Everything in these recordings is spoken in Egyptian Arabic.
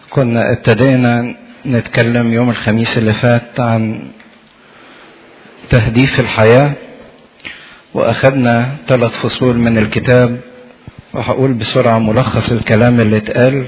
كنا ابتدينا نتكلم يوم الخميس اللي فات عن تهديف الحياة وأخذنا ثلاث فصول من الكتاب وهقول بسرعة ملخص الكلام اللي اتقال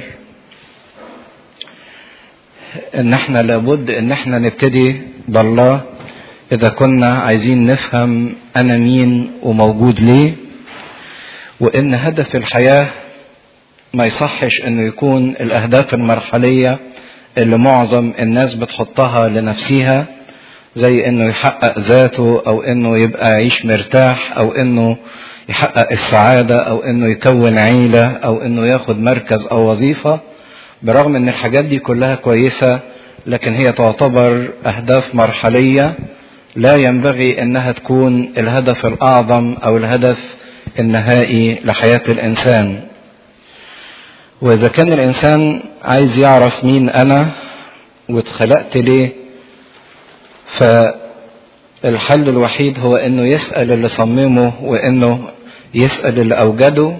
ان احنا لابد ان احنا نبتدي بالله اذا كنا عايزين نفهم انا مين وموجود ليه وان هدف الحياة ما يصحش انه يكون الاهداف المرحلية اللي معظم الناس بتحطها لنفسها زي انه يحقق ذاته او انه يبقى يعيش مرتاح او انه يحقق السعادة او انه يكون عيلة او انه ياخد مركز او وظيفة برغم ان الحاجات دي كلها كويسة لكن هي تعتبر اهداف مرحلية لا ينبغي انها تكون الهدف الاعظم او الهدف النهائي لحياة الانسان واذا كان الانسان عايز يعرف مين انا واتخلقت ليه فالحل الوحيد هو انه يسأل اللي صممه وانه يسأل اللي اوجده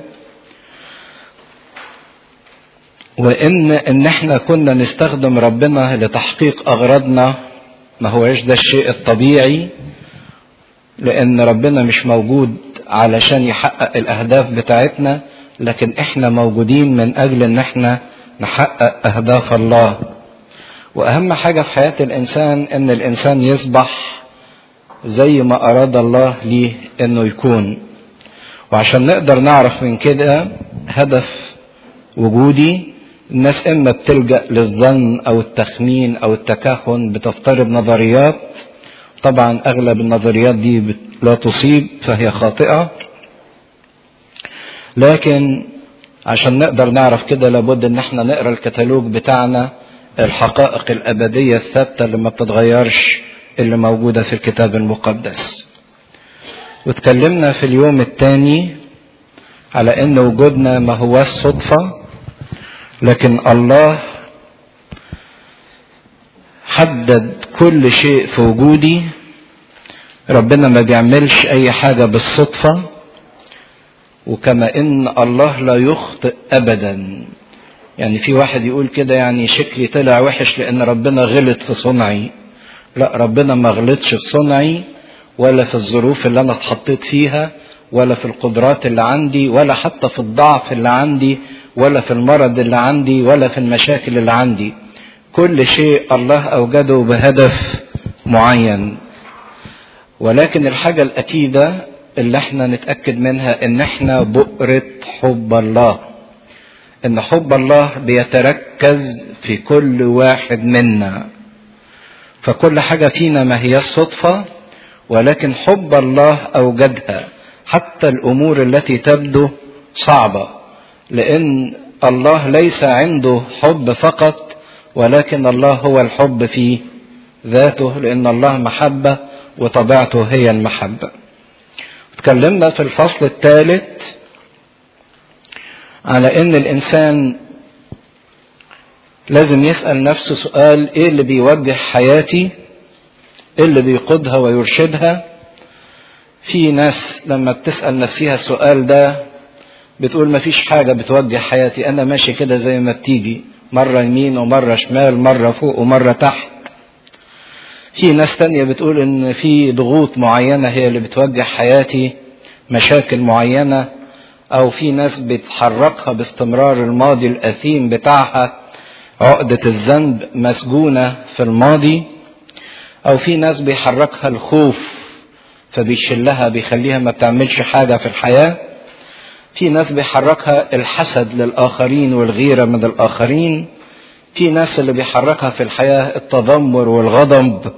وان ان احنا كنا نستخدم ربنا لتحقيق اغراضنا ما هوش ده الشيء الطبيعي لان ربنا مش موجود علشان يحقق الاهداف بتاعتنا لكن احنا موجودين من اجل ان احنا نحقق اهداف الله واهم حاجة في حياة الانسان ان الانسان يصبح زي ما اراد الله ليه انه يكون وعشان نقدر نعرف من كده هدف وجودي الناس اما بتلجأ للظن او التخمين او التكهن بتفترض نظريات طبعا اغلب النظريات دي لا تصيب فهي خاطئة لكن عشان نقدر نعرف كده لابد ان احنا نقرا الكتالوج بتاعنا الحقائق الابدية الثابتة اللي ما بتتغيرش اللي موجودة في الكتاب المقدس واتكلمنا في اليوم الثاني على ان وجودنا ما هو صدفه لكن الله حدد كل شيء في وجودي ربنا ما بيعملش اي حاجة بالصدفة وكما ان الله لا يخطئ ابدا يعني في واحد يقول كده يعني شكلي طلع وحش لان ربنا غلط في صنعي لا ربنا ما غلطش في صنعي ولا في الظروف اللي انا اتحطيت فيها ولا في القدرات اللي عندي ولا حتى في الضعف اللي عندي ولا في المرض اللي عندي ولا في المشاكل اللي عندي كل شيء الله اوجده بهدف معين ولكن الحاجة الأكيدة اللي احنا نتأكد منها ان احنا بؤرة حب الله ان حب الله بيتركز في كل واحد منا فكل حاجة فينا ما هي الصدفة ولكن حب الله أوجدها حتى الأمور التي تبدو صعبة لأن الله ليس عنده حب فقط ولكن الله هو الحب في ذاته لأن الله محبة وطبيعته هي المحبة تكلمنا في الفصل الثالث على ان الانسان لازم يسأل نفسه سؤال ايه اللي بيوجه حياتي ايه اللي بيقودها ويرشدها في ناس لما بتسأل نفسها السؤال ده بتقول مفيش حاجة بتوجه حياتي أنا ماشي كده زي ما بتيجي مرة يمين ومرة شمال مرة فوق ومرة تحت في ناس تانية بتقول إن في ضغوط معينة هي اللي بتوجه حياتي مشاكل معينة أو في ناس بتحركها باستمرار الماضي الأثيم بتاعها عقدة الذنب مسجونة في الماضي أو في ناس بيحركها الخوف فبيشلها بيخليها ما بتعملش حاجة في الحياة في ناس بيحركها الحسد للآخرين والغيرة من الآخرين في ناس اللي بيحركها في الحياة التذمر والغضب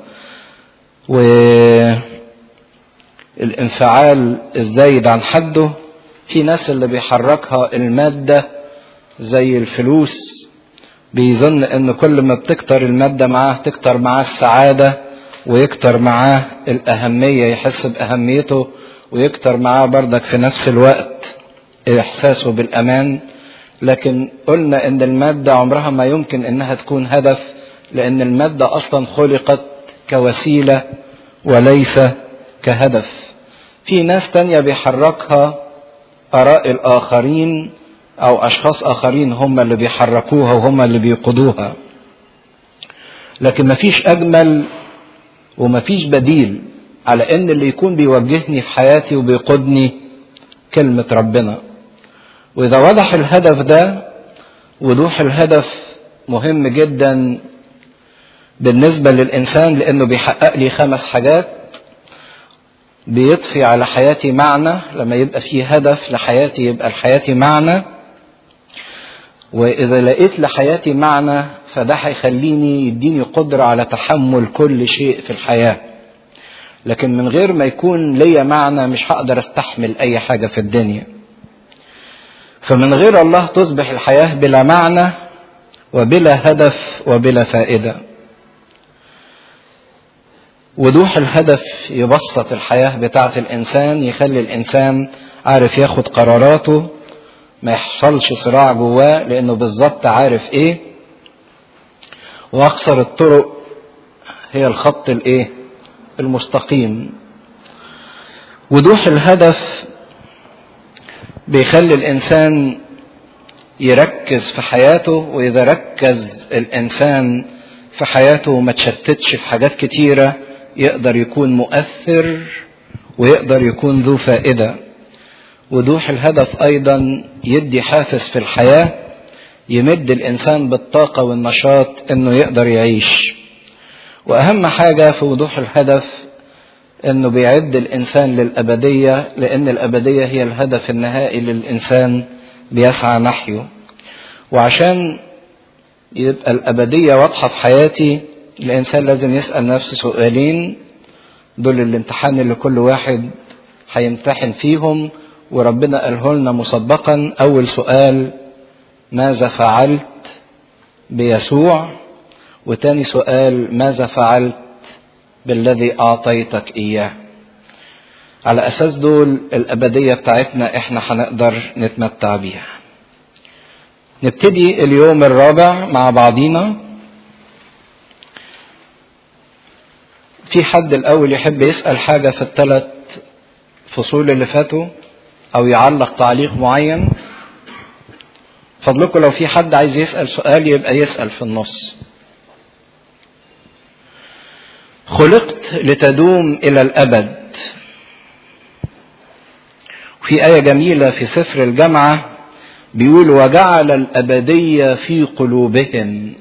والانفعال الزايد عن حده في ناس اللي بيحركها المادة زي الفلوس بيظن ان كل ما بتكتر المادة معاه تكتر معاه السعادة ويكتر معاه الأهمية يحس بأهميته ويكتر معاه بردك في نفس الوقت إحساسه بالأمان لكن قلنا إن المادة عمرها ما يمكن إنها تكون هدف لأن المادة أصلا خلقت كوسيلة وليس كهدف في ناس تانية بيحركها آراء الآخرين او اشخاص اخرين هم اللي بيحركوها وهم اللي بيقودوها لكن مفيش اجمل ومفيش بديل على ان اللي يكون بيوجهني في حياتي وبيقودني كلمة ربنا واذا وضح الهدف ده وضوح الهدف مهم جدا بالنسبة للإنسان لأنه بيحقق لي خمس حاجات بيضفي على حياتي معنى لما يبقى في هدف لحياتي يبقى لحياتي معنى وإذا لقيت لحياتي معنى فده هيخليني يديني قدرة على تحمل كل شيء في الحياة لكن من غير ما يكون ليا معنى مش هقدر استحمل أي حاجة في الدنيا فمن غير الله تصبح الحياة بلا معنى وبلا هدف وبلا فائده وضوح الهدف يبسط الحياة بتاعة الإنسان يخلي الإنسان عارف ياخد قراراته ما يحصلش صراع جواه لأنه بالظبط عارف إيه وأقصر الطرق هي الخط الإيه المستقيم وضوح الهدف بيخلي الإنسان يركز في حياته وإذا ركز الإنسان في حياته وما تشتتش في حاجات كتيره يقدر يكون مؤثر ويقدر يكون ذو فائدة وضوح الهدف أيضا يدي حافز في الحياة يمد الإنسان بالطاقة والنشاط إنه يقدر يعيش وأهم حاجة في وضوح الهدف إنه بيعد الإنسان للأبدية لأن الأبدية هي الهدف النهائي للإنسان بيسعى نحيه وعشان يبقى الأبدية واضحة في حياتي الإنسان لازم يسأل نفسه سؤالين دول الامتحان اللي كل واحد هيمتحن فيهم وربنا قاله لنا مسبقا أول سؤال ماذا فعلت بيسوع وتاني سؤال ماذا فعلت بالذي أعطيتك إياه على أساس دول الأبدية بتاعتنا إحنا هنقدر نتمتع بيها نبتدي اليوم الرابع مع بعضينا في حد الأول يحب يسأل حاجة في الثلاث فصول اللي فاتوا أو يعلق تعليق معين فضلكم لو في حد عايز يسأل سؤال يبقى يسأل في النص خلقت لتدوم إلى الأبد في آية جميلة في سفر الجامعة بيقول وجعل الأبدية في قلوبهم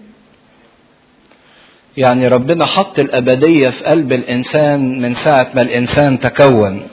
يعني ربنا حط الأبدية في قلب الإنسان من ساعة ما الإنسان تكون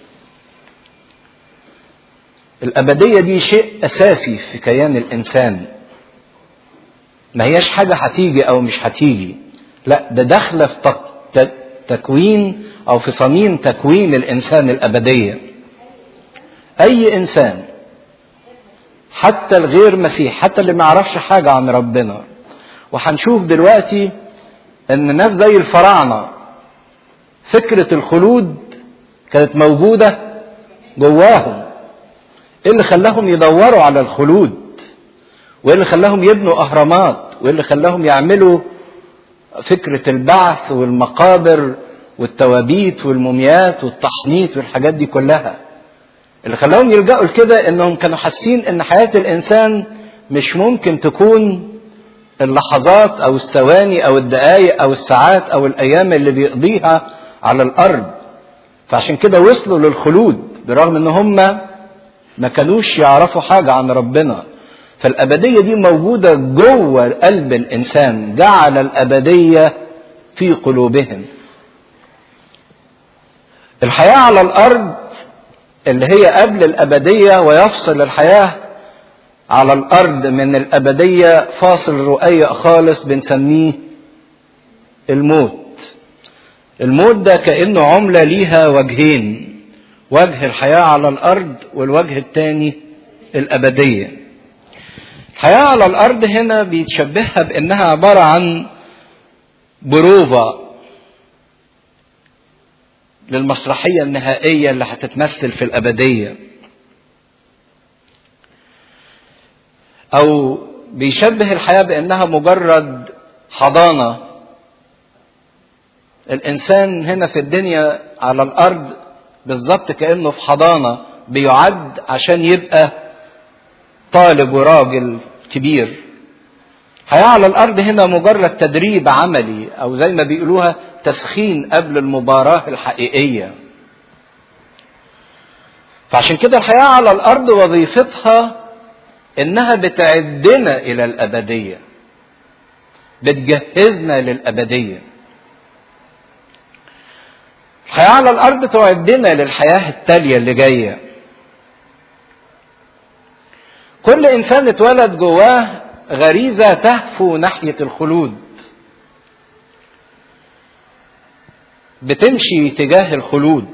الأبدية دي شيء أساسي في كيان الإنسان ما هياش حاجة هتيجي أو مش هتيجي لا ده داخلة في تكوين أو في صميم تكوين الإنسان الأبدية أي إنسان حتى الغير مسيح حتى اللي ما يعرفش حاجة عن ربنا وهنشوف دلوقتي ان ناس زي الفراعنة فكرة الخلود كانت موجودة جواهم ايه اللي خلاهم يدوروا على الخلود وايه اللي خلاهم يبنوا اهرامات وايه اللي خلاهم يعملوا فكرة البعث والمقابر والتوابيت والموميات والتحنيط والحاجات دي كلها اللي خلاهم يلجأوا لكده انهم كانوا حاسين ان حياة الانسان مش ممكن تكون اللحظات او الثواني او الدقائق او الساعات او الايام اللي بيقضيها على الارض فعشان كده وصلوا للخلود برغم ان هم ما كانوش يعرفوا حاجة عن ربنا فالأبدية دي موجودة جوه قلب الإنسان جعل الأبدية في قلوبهم الحياة على الأرض اللي هي قبل الأبدية ويفصل الحياة على الأرض من الأبدية فاصل رؤية خالص بنسميه الموت الموت ده كأنه عملة ليها وجهين وجه الحياة على الأرض والوجه الثاني الأبدية الحياة على الأرض هنا بيتشبهها بأنها عبارة عن بروفا للمسرحية النهائية اللي هتتمثل في الأبدية أو بيشبه الحياة بأنها مجرد حضانة الإنسان هنا في الدنيا على الأرض بالظبط كأنه في حضانة بيعد عشان يبقى طالب وراجل كبير حياة على الأرض هنا مجرد تدريب عملي أو زي ما بيقولوها تسخين قبل المباراة الحقيقية فعشان كده الحياة على الأرض وظيفتها إنها بتعدنا إلى الأبدية بتجهزنا للأبدية الحياة على الأرض تعدنا للحياة التالية اللي جاية كل إنسان اتولد جواه غريزة تهفو ناحية الخلود بتمشي تجاه الخلود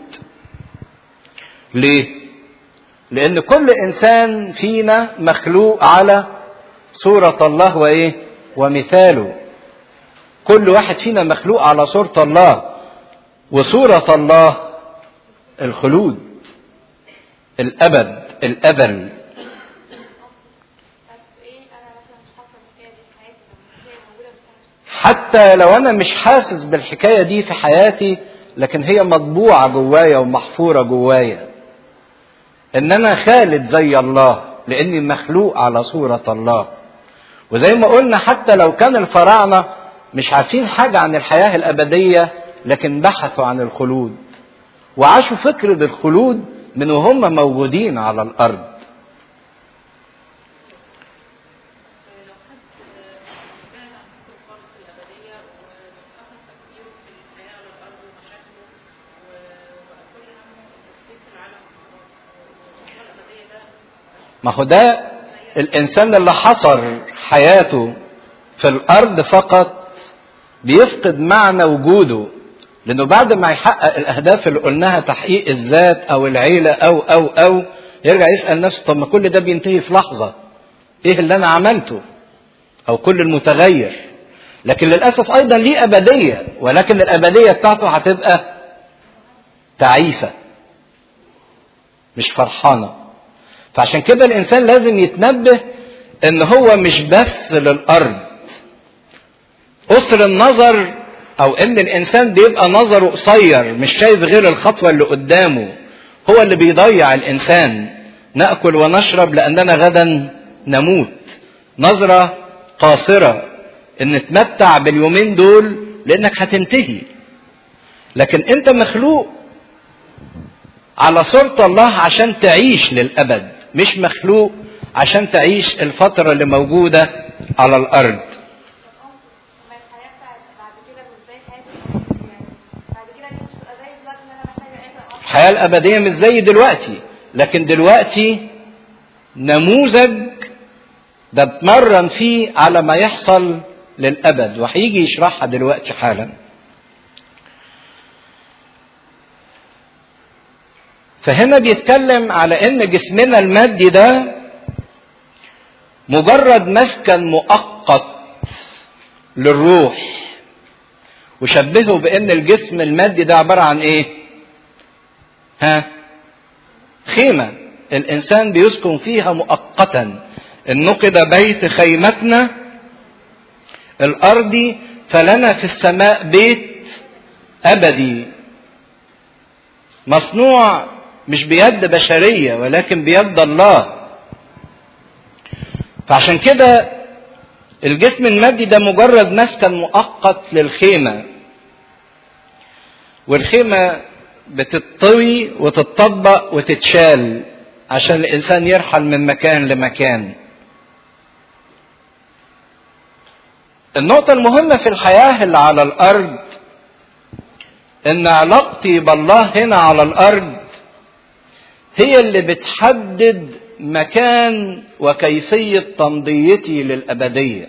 ليه لان كل انسان فينا مخلوق على صورة الله وايه ومثاله كل واحد فينا مخلوق على صورة الله وصورة الله الخلود الابد الابل حتى لو انا مش حاسس بالحكايه دي في حياتي لكن هي مطبوعه جوايا ومحفوره جوايا ان انا خالد زي الله لاني مخلوق على صوره الله وزي ما قلنا حتى لو كان الفراعنه مش عارفين حاجه عن الحياه الابديه لكن بحثوا عن الخلود وعاشوا فكره الخلود من وهم موجودين على الارض ما هو ده الانسان اللي حصر حياته في الارض فقط بيفقد معنى وجوده لانه بعد ما يحقق الاهداف اللي قلناها تحقيق الذات او العيله او او او يرجع يسال نفسه طب ما كل ده بينتهي في لحظه ايه اللي انا عملته او كل المتغير لكن للاسف ايضا ليه ابديه ولكن الابديه بتاعته هتبقى تعيسه مش فرحانه فعشان كده الانسان لازم يتنبه ان هو مش بس للارض قصر النظر او ان الانسان بيبقى نظره قصير مش شايف غير الخطوه اللي قدامه هو اللي بيضيع الانسان ناكل ونشرب لاننا غدا نموت نظره قاصره ان تمتع باليومين دول لانك هتنتهي لكن انت مخلوق على صورة الله عشان تعيش للأبد مش مخلوق عشان تعيش الفترة اللي موجودة على الأرض الحياة الأبدية مش زي دلوقتي لكن دلوقتي نموذج ده اتمرن فيه على ما يحصل للأبد وهيجي يشرحها دلوقتي حالا فهنا بيتكلم على ان جسمنا المادي ده مجرد مسكن مؤقت للروح وشبهه بان الجسم المادي ده عباره عن ايه ها خيمه الانسان بيسكن فيها مؤقتا ان نقد بيت خيمتنا الارضي فلنا في السماء بيت ابدي مصنوع مش بيد بشريه ولكن بيد الله فعشان كده الجسم المادي ده مجرد مسكن مؤقت للخيمه والخيمه بتطوي وتطبق وتتشال عشان الانسان يرحل من مكان لمكان النقطة المهمة في الحياة اللي على الأرض إن علاقتي بالله هنا على الأرض هي اللي بتحدد مكان وكيفية تمضيتي للأبدية.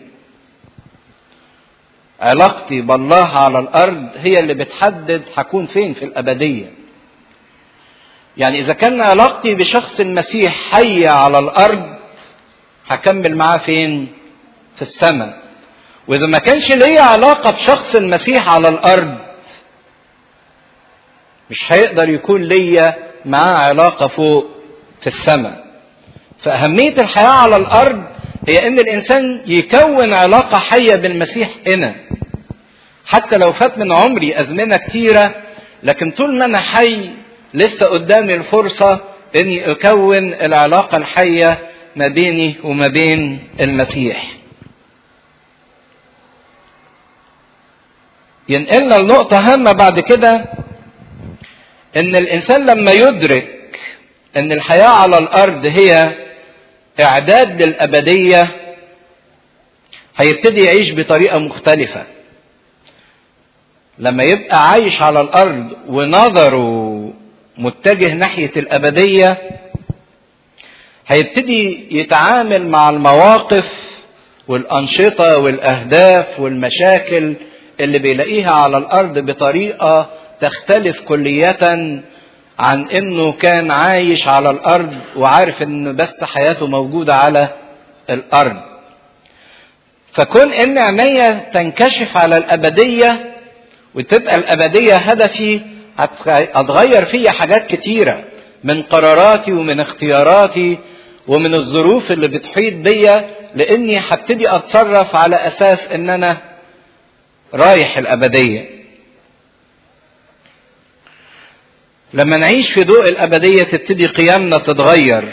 علاقتي بالله على الأرض هي اللي بتحدد هكون فين في الأبدية. يعني إذا كان علاقتي بشخص المسيح حية على الأرض هكمل معاه فين؟ في السماء. وإذا ما كانش ليا علاقة بشخص المسيح على الأرض مش هيقدر يكون ليا معاه علاقة فوق في السماء. فأهمية الحياة على الأرض هي إن الإنسان يكون علاقة حية بالمسيح هنا. حتى لو فات من عمري أزمنة كتيرة لكن طول ما أنا حي لسه قدامي الفرصة إني أكون العلاقة الحية ما بيني وما بين المسيح ينقلنا لنقطة هامة بعد كده ان الانسان لما يدرك ان الحياة على الارض هي اعداد للابدية هيبتدي يعيش بطريقة مختلفة لما يبقى عايش على الارض ونظره متجه ناحية الابدية هيبتدي يتعامل مع المواقف والانشطة والاهداف والمشاكل اللي بيلاقيها على الارض بطريقة تختلف كلية عن انه كان عايش على الارض وعارف ان بس حياته موجودة على الارض فكون ان عينيا تنكشف على الابدية وتبقى الابدية هدفي هتغير فيا حاجات كتيرة من قراراتي ومن اختياراتي ومن الظروف اللي بتحيط بيا لاني هبتدي اتصرف على اساس ان انا رايح الابديه لما نعيش في ضوء الابديه تبتدي قيمنا تتغير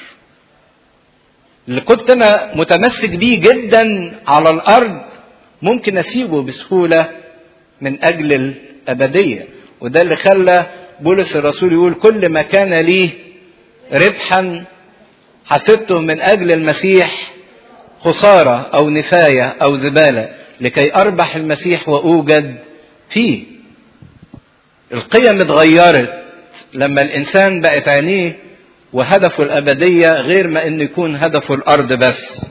اللي كنت انا متمسك بيه جدا على الارض ممكن اسيبه بسهوله من اجل الابديه وده اللي خلى بولس الرسول يقول كل ما كان لي ربحا حسبته من اجل المسيح خساره او نفايه او زباله لكي اربح المسيح واوجد فيه القيم اتغيرت لما الانسان بقت عينيه وهدفه الابديه غير ما انه يكون هدفه الارض بس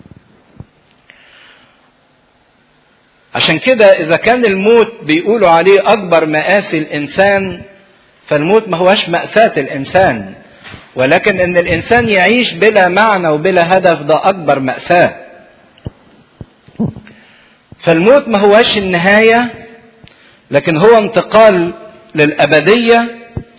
عشان كده اذا كان الموت بيقولوا عليه اكبر مآسي الانسان فالموت ما هوش مأساة الانسان ولكن ان الانسان يعيش بلا معنى وبلا هدف ده اكبر مأساة فالموت ما هوش النهاية لكن هو انتقال للأبدية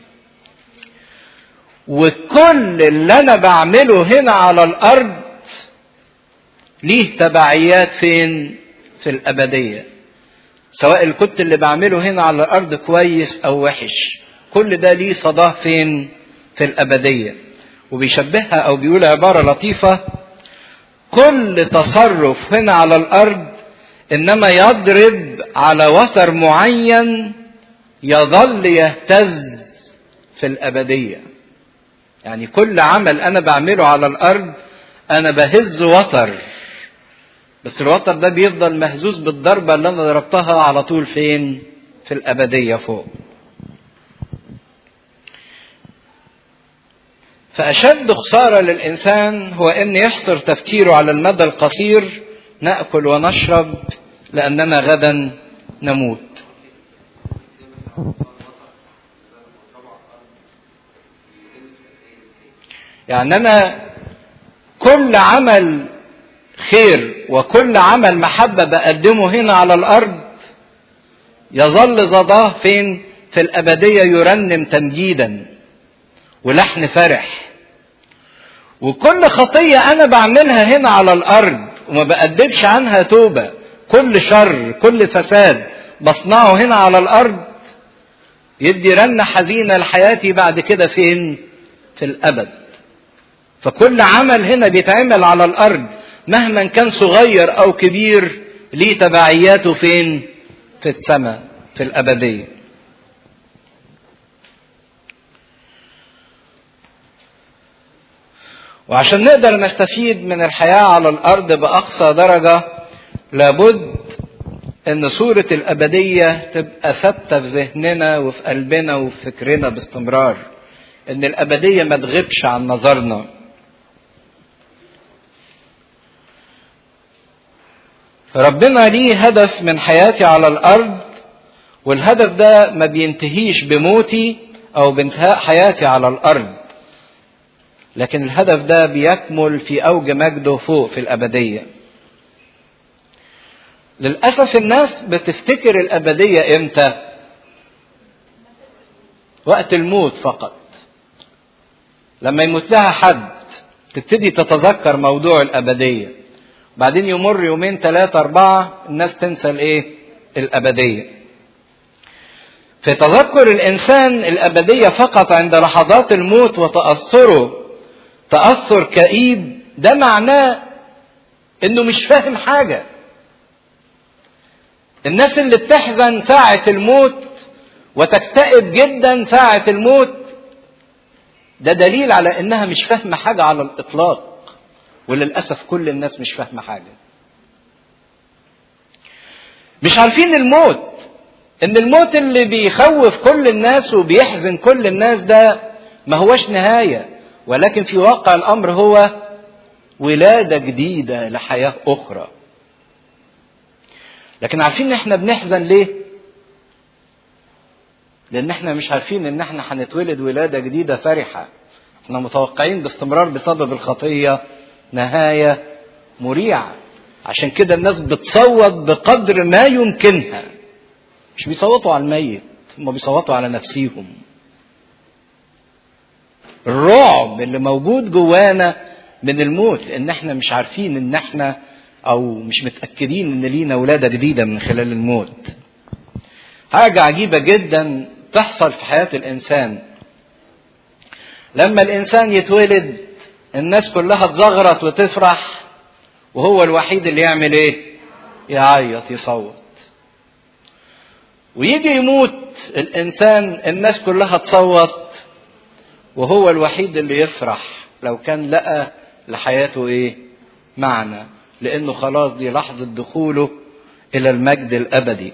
وكل اللي أنا بعمله هنا على الأرض ليه تبعيات فين؟ في الأبدية سواء الكنت اللي بعمله هنا على الأرض كويس أو وحش كل ده ليه صداه فين؟ في الأبدية وبيشبهها أو بيقول عبارة لطيفة كل تصرف هنا على الأرض انما يضرب على وتر معين يظل يهتز في الابديه يعني كل عمل انا بعمله على الارض انا بهز وتر بس الوتر ده بيفضل مهزوز بالضربه اللي انا ضربتها على طول فين في الابديه فوق فاشد خساره للانسان هو ان يحصر تفكيره على المدى القصير ناكل ونشرب لاننا غدا نموت يعني انا كل عمل خير وكل عمل محبه بقدمه هنا على الارض يظل ظضاه فين في الابديه يرنم تمجيدا ولحن فرح وكل خطيه انا بعملها هنا على الارض وما بقدمش عنها توبة كل شر كل فساد بصنعه هنا على الأرض يدي رنة حزينة لحياتي بعد كده فين في الأبد فكل عمل هنا بيتعمل على الأرض مهما كان صغير أو كبير ليه تبعياته فين في السماء في الأبدية وعشان نقدر نستفيد من الحياة على الأرض بأقصى درجة لابد أن صورة الأبدية تبقى ثابتة في ذهننا وفي قلبنا وفي فكرنا باستمرار أن الأبدية ما تغيبش عن نظرنا ربنا ليه هدف من حياتي على الأرض والهدف ده ما بينتهيش بموتي أو بانتهاء حياتي على الأرض لكن الهدف ده بيكمل في اوج مجده فوق في الابديه للاسف الناس بتفتكر الابديه امتى وقت الموت فقط لما يموت لها حد تبتدي تتذكر موضوع الابديه بعدين يمر يومين ثلاثة أربعة الناس تنسى الإيه؟ الأبدية. في تذكر الإنسان الأبدية فقط عند لحظات الموت وتأثره تأثر كئيب ده معناه انه مش فاهم حاجة الناس اللي بتحزن ساعة الموت وتكتئب جدا ساعة الموت ده دليل على انها مش فاهمة حاجة على الاطلاق وللأسف كل الناس مش فاهمة حاجة مش عارفين الموت ان الموت اللي بيخوف كل الناس وبيحزن كل الناس ده ما هوش نهاية ولكن في واقع الامر هو ولادة جديدة لحياة اخرى لكن عارفين ان احنا بنحزن ليه لان احنا مش عارفين ان احنا هنتولد ولادة جديدة فرحة احنا متوقعين باستمرار بسبب الخطية نهاية مريعة عشان كده الناس بتصوت بقدر ما يمكنها مش بيصوتوا على الميت هم بيصوتوا على نفسيهم الرعب اللي موجود جوانا من الموت لان احنا مش عارفين ان احنا او مش متاكدين ان لينا ولاده جديده من خلال الموت حاجه عجيبه جدا تحصل في حياه الانسان لما الانسان يتولد الناس كلها تزغرط وتفرح وهو الوحيد اللي يعمل ايه يعيط يصوت ويجي يموت الانسان الناس كلها تصوت وهو الوحيد اللي يفرح لو كان لقى لحياته ايه معنى لانه خلاص دي لحظه دخوله الى المجد الابدي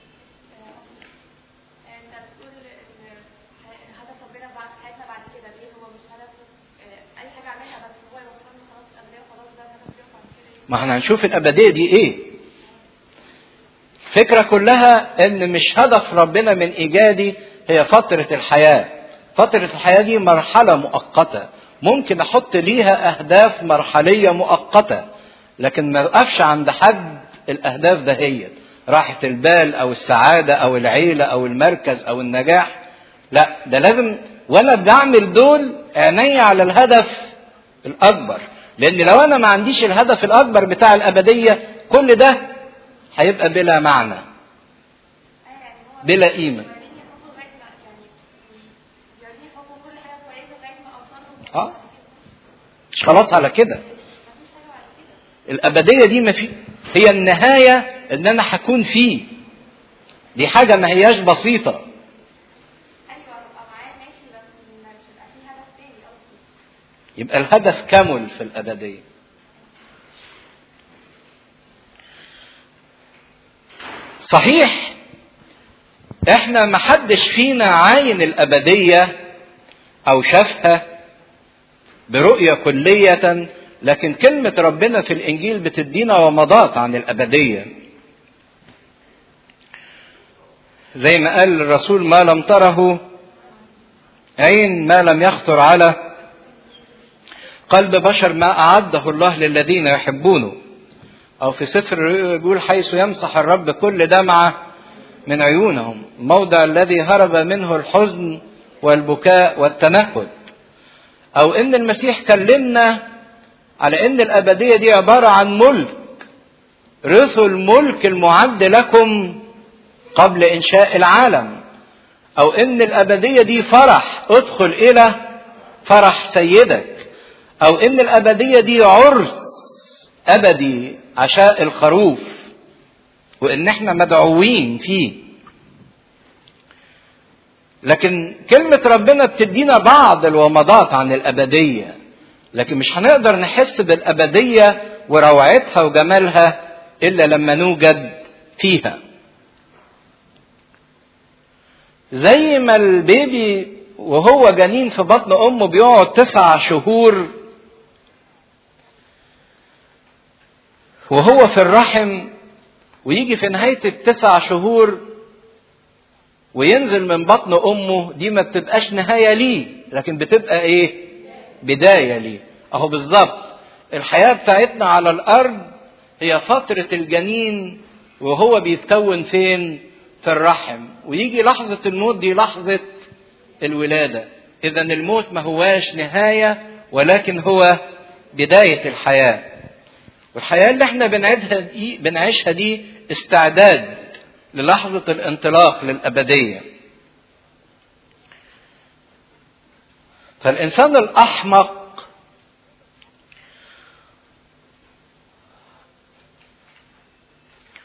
انت بتقول ان هدف ربنا بعد حياتنا بعد كده ليه هو مش هدف آه، اي حاجه اعملها بس هو يوصلني خلاص الابديه وخلاص ده الهدف يقف عن كده ما احنا هنشوف الابديه دي ايه الفكره كلها ان مش هدف ربنا من ايجادي هي فتره الحياه فتره الحياه دي مرحله مؤقته ممكن احط ليها اهداف مرحليه مؤقته لكن ما اقفش عند حد الاهداف دهيت راحه البال او السعاده او العيله او المركز او النجاح لا ده لازم وانا بعمل دول عيني على الهدف الاكبر لان لو انا ما عنديش الهدف الاكبر بتاع الابديه كل ده هيبقى بلا معنى اه يعني هو بلا قيمه بيوريني حبه لغايه ما يعني بيوريني حبه كل حاجه كويسه لغايه ما اوصل له اه مش خلاص على كده مفيش حاجه بعد كده الابديه دي ما في هي النهايه ان انا هكون فيه دي حاجه ما هياش بسيطه ايوه هبقى معاه ماشي بس مش هيبقى في هدف تاني قصدي يبقى الهدف كمل في الابديه صحيح احنا ما حدش فينا عاين الابديه او شافها برؤيه كليه لكن كلمه ربنا في الانجيل بتدينا ومضات عن الابديه زي ما قال الرسول ما لم تره عين ما لم يخطر على قلب بشر ما أعده الله للذين يحبونه أو في سفر يقول حيث يمسح الرب كل دمعة من عيونهم موضع الذي هرب منه الحزن والبكاء والتنهد أو إن المسيح كلمنا على إن الأبدية دي عبارة عن ملك رثوا الملك المعد لكم قبل إنشاء العالم أو إن الأبدية دي فرح ادخل إلى فرح سيدك أو إن الأبدية دي عرس أبدي عشاء الخروف وإن إحنا مدعوين فيه لكن كلمة ربنا بتدينا بعض الومضات عن الأبدية لكن مش هنقدر نحس بالأبدية وروعتها وجمالها إلا لما نوجد فيها زي ما البيبي وهو جنين في بطن امه بيقعد تسع شهور وهو في الرحم ويجي في نهاية التسع شهور وينزل من بطن امه دي ما بتبقاش نهاية ليه لكن بتبقى ايه بداية ليه اهو بالظبط الحياة بتاعتنا على الارض هي فترة الجنين وهو بيتكون فين في الرحم ويجي لحظة الموت دي لحظة الولادة إذا الموت ما هواش نهاية ولكن هو بداية الحياة والحياة اللي احنا بنعيشها دي, بنعيشها دي استعداد للحظة الانطلاق للأبدية فالإنسان الأحمق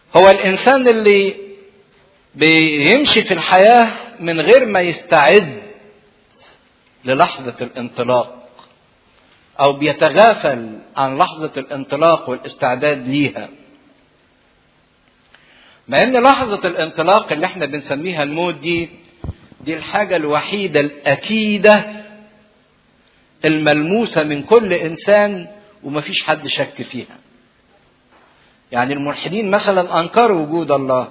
هو الانسان اللي بيمشي في الحياه من غير ما يستعد للحظه الانطلاق او بيتغافل عن لحظه الانطلاق والاستعداد ليها مع ان لحظه الانطلاق اللي احنا بنسميها الموت دي دي الحاجه الوحيده الاكيده الملموسه من كل انسان ومفيش حد شك فيها يعني الملحدين مثلا انكروا وجود الله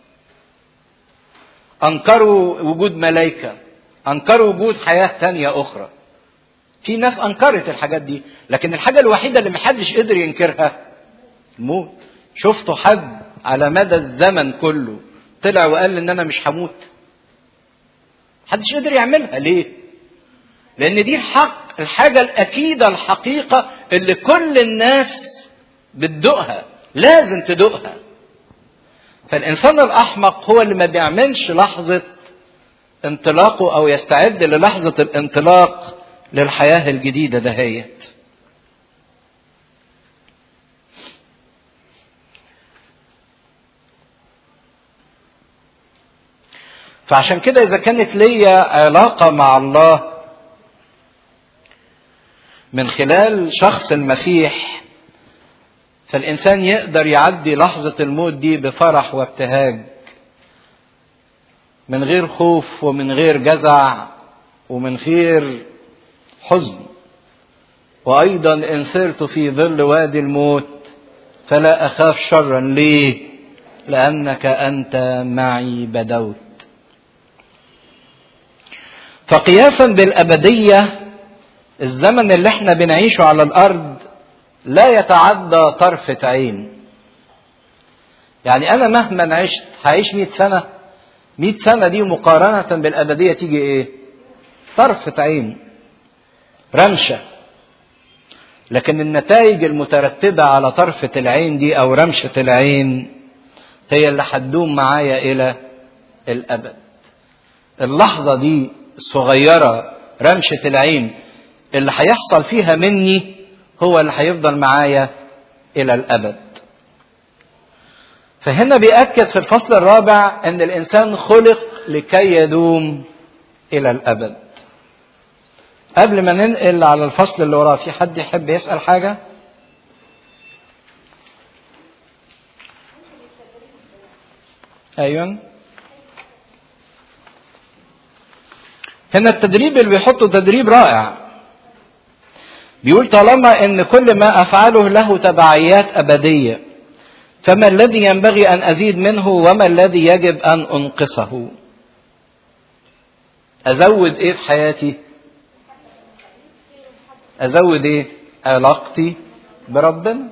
انكروا وجود ملائكه انكروا وجود حياه تانية اخرى في ناس انكرت الحاجات دي لكن الحاجه الوحيده اللي محدش قدر ينكرها الموت شفتوا حد على مدى الزمن كله طلع وقال ان انا مش هموت محدش قدر يعملها ليه لان دي الحق الحاجه الاكيده الحقيقه اللي كل الناس بتدوقها لازم تدوقها فالانسان الاحمق هو اللي ما بيعملش لحظه انطلاقه او يستعد للحظه الانطلاق للحياه الجديده دهيت فعشان كده اذا كانت ليا علاقه مع الله من خلال شخص المسيح فالانسان يقدر يعدي لحظه الموت دي بفرح وابتهاج من غير خوف ومن غير جزع ومن غير حزن وايضا ان سرت في ظل وادي الموت فلا اخاف شرا ليه لانك انت معي بدوت فقياسا بالابديه الزمن اللي احنا بنعيشه على الارض لا يتعدى طرفة عين يعني انا مهما عشت هعيش مئة سنة مئة سنة دي مقارنة بالابدية تيجي ايه طرفة عين رمشة لكن النتائج المترتبة على طرفة العين دي او رمشة العين هي اللي هتدوم معايا الى الابد اللحظة دي الصغيرة رمشة العين اللي هيحصل فيها مني هو اللي هيفضل معايا الى الابد فهنا بيأكد في الفصل الرابع ان الانسان خلق لكي يدوم الى الابد قبل ما ننقل على الفصل اللي وراه في حد يحب يسأل حاجة ايوه هنا التدريب اللي بيحطه تدريب رائع بيقول طالما ان كل ما افعله له تبعيات ابديه فما الذي ينبغي ان ازيد منه وما الذي يجب ان انقصه ازود ايه في حياتي ازود ايه علاقتي بربنا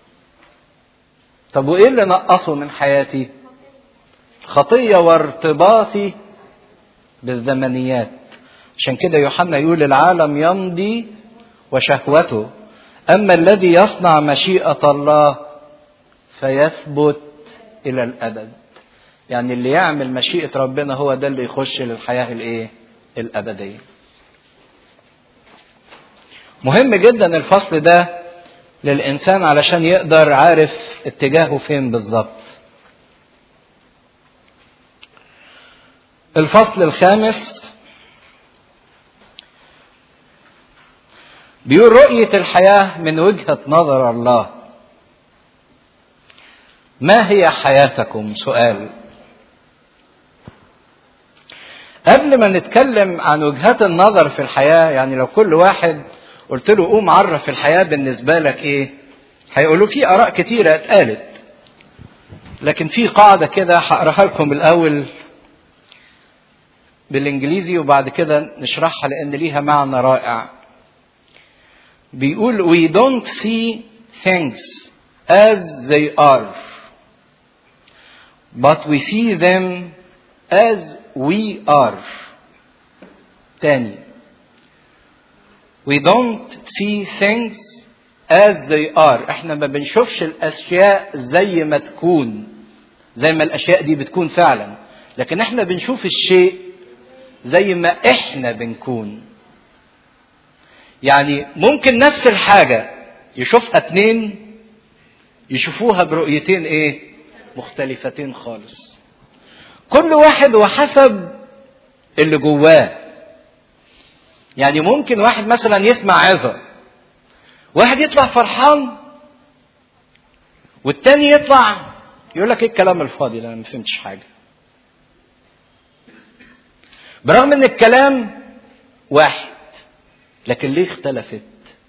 طب وايه اللي نقصه من حياتي خطيه وارتباطي بالزمنيات عشان كده يوحنا يقول العالم يمضي وشهوته اما الذي يصنع مشيئه الله فيثبت الى الابد يعني اللي يعمل مشيئه ربنا هو ده اللي يخش للحياه الايه الابديه مهم جدا الفصل ده للانسان علشان يقدر عارف اتجاهه فين بالظبط الفصل الخامس بيقول رؤية الحياة من وجهة نظر الله ما هي حياتكم سؤال قبل ما نتكلم عن وجهات النظر في الحياة يعني لو كل واحد قلت له قوم عرف الحياة بالنسبة لك ايه هيقولوا في اراء كتيرة اتقالت لكن في قاعدة كده هقراها لكم الاول بالانجليزي وبعد كده نشرحها لان ليها معنى رائع بيقول we don't see things as they are but we see them as we are تاني we don't see things as they are احنا ما بنشوفش الاشياء زي ما تكون زي ما الاشياء دي بتكون فعلا لكن احنا بنشوف الشيء زي ما احنا بنكون يعني ممكن نفس الحاجة يشوفها اتنين يشوفوها برؤيتين ايه مختلفتين خالص كل واحد وحسب اللي جواه يعني ممكن واحد مثلا يسمع عظة واحد يطلع فرحان والتاني يطلع يقول لك ايه الكلام الفاضي ده انا ما فهمتش حاجه برغم ان الكلام واحد لكن ليه اختلفت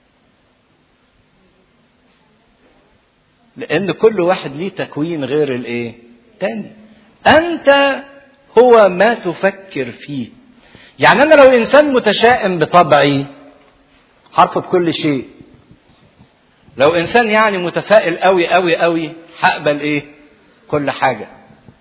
لان كل واحد ليه تكوين غير الايه تاني انت هو ما تفكر فيه يعني انا لو انسان متشائم بطبعي هرفض كل شيء لو انسان يعني متفائل قوي قوي قوي هقبل ايه كل حاجه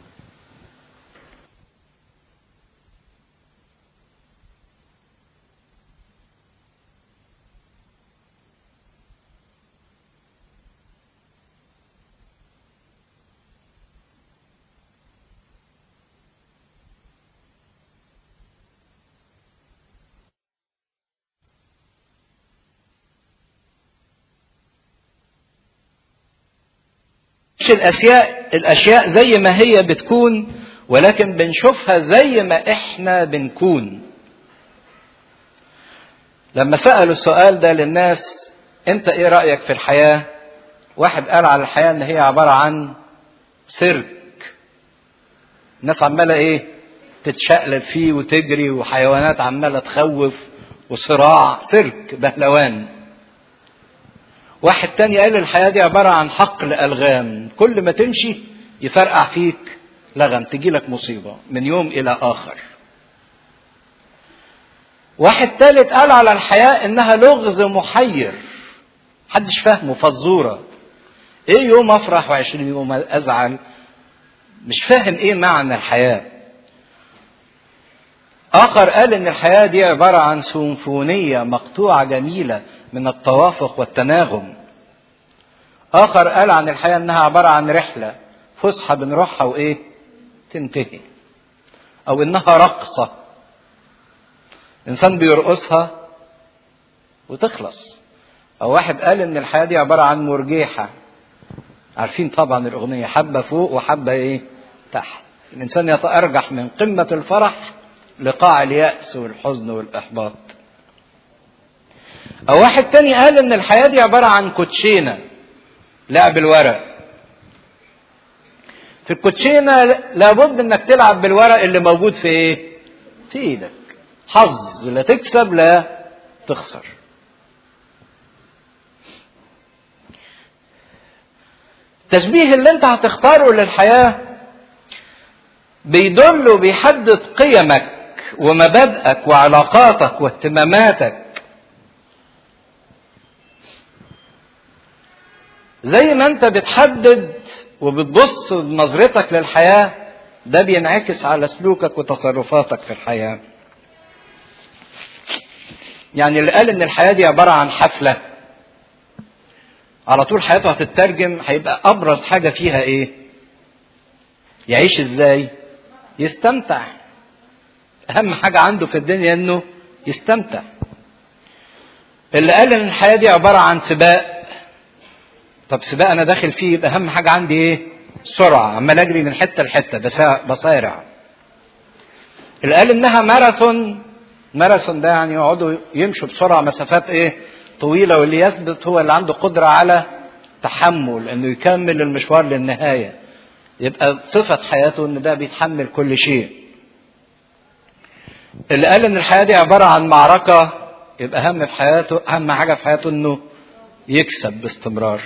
مش الاشياء الاشياء زي ما هي بتكون ولكن بنشوفها زي ما احنا بنكون لما سالوا السؤال ده للناس انت ايه رايك في الحياه واحد قال على الحياه ان هي عباره عن سيرك الناس عماله ايه تتشقلب فيه وتجري وحيوانات عماله تخوف وصراع سيرك بهلوان واحد تاني قال الحياة دي عبارة عن حقل ألغام كل ما تمشي يفرقع فيك لغم تجي لك مصيبة من يوم إلى آخر واحد تالت قال على الحياة إنها لغز محير محدش فاهمه فزورة إيه يوم أفرح وعشرين يوم أزعل مش فاهم إيه معنى الحياة آخر قال إن الحياة دي عبارة عن سيمفونية مقطوعة جميلة من التوافق والتناغم آخر قال عن الحياة إنها عبارة عن رحلة فسحة بنروحها وإيه تنتهي أو إنها رقصة إنسان بيرقصها وتخلص أو واحد قال إن الحياة دي عبارة عن مرجيحة عارفين طبعا الأغنية حبة فوق وحبة إيه تحت الإنسان يتأرجح من قمة الفرح لقاع اليأس والحزن والإحباط أو واحد تاني قال إن الحياة دي عبارة عن كوتشينة لعب الورق في الكوتشينة لابد إنك تلعب بالورق اللي موجود في إيه؟ في إيدك حظ لا تكسب لا تخسر التشبيه اللي انت هتختاره للحياة بيدل وبيحدد قيمك ومبادئك وعلاقاتك واهتماماتك زي ما انت بتحدد وبتبص بنظرتك للحياة ده بينعكس على سلوكك وتصرفاتك في الحياة يعني اللي قال ان الحياة دي عبارة عن حفلة على طول حياته هتترجم هيبقى ابرز حاجة فيها ايه يعيش ازاي يستمتع اهم حاجة عنده في الدنيا انه يستمتع اللي قال ان الحياة دي عبارة عن سباق طب سباق انا داخل فيه يبقى اهم حاجة عندي ايه سرعة عمال اجري من حتة لحتة بصارع اللي قال انها ماراثون ماراثون ده يعني يقعدوا يمشوا بسرعة مسافات ايه طويلة واللي يثبت هو اللي عنده قدرة على تحمل انه يكمل المشوار للنهاية يبقى صفة حياته ان ده بيتحمل كل شيء اللي قال ان الحياة دي عبارة عن معركة يبقى اهم في حياته اهم حاجة في حياته انه يكسب باستمرار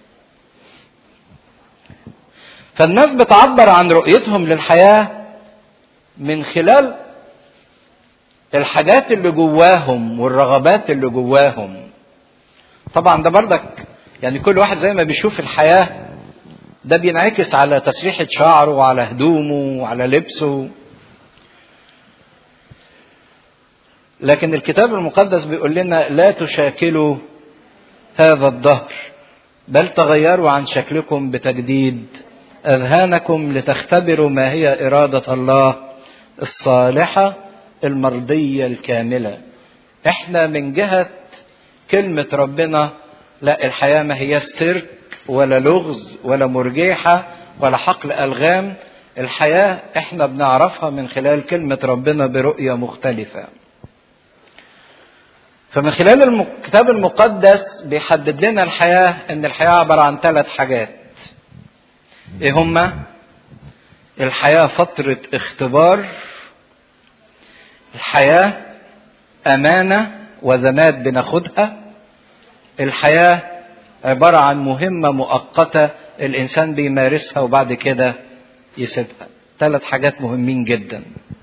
فالناس بتعبر عن رؤيتهم للحياة من خلال الحاجات اللي جواهم والرغبات اللي جواهم طبعا ده بردك يعني كل واحد زي ما بيشوف الحياة ده بينعكس على تسريحة شعره وعلى هدومه وعلى لبسه لكن الكتاب المقدس بيقول لنا لا تشاكلوا هذا الدهر بل تغيروا عن شكلكم بتجديد اذهانكم لتختبروا ما هي اراده الله الصالحه المرضيه الكامله احنا من جهه كلمه ربنا لا الحياه ما هي سيرك ولا لغز ولا مرجيحه ولا حقل ألغام الحياة احنا بنعرفها من خلال كلمة ربنا برؤية مختلفة فمن خلال الكتاب المقدس بيحدد لنا الحياة ان الحياة عبارة عن ثلاث حاجات ايه هما الحياة فترة اختبار الحياة أمانة وزنات بناخدها الحياة عبارة عن مهمة مؤقتة الإنسان بيمارسها وبعد كده يسيبها ثلاث حاجات مهمين جدا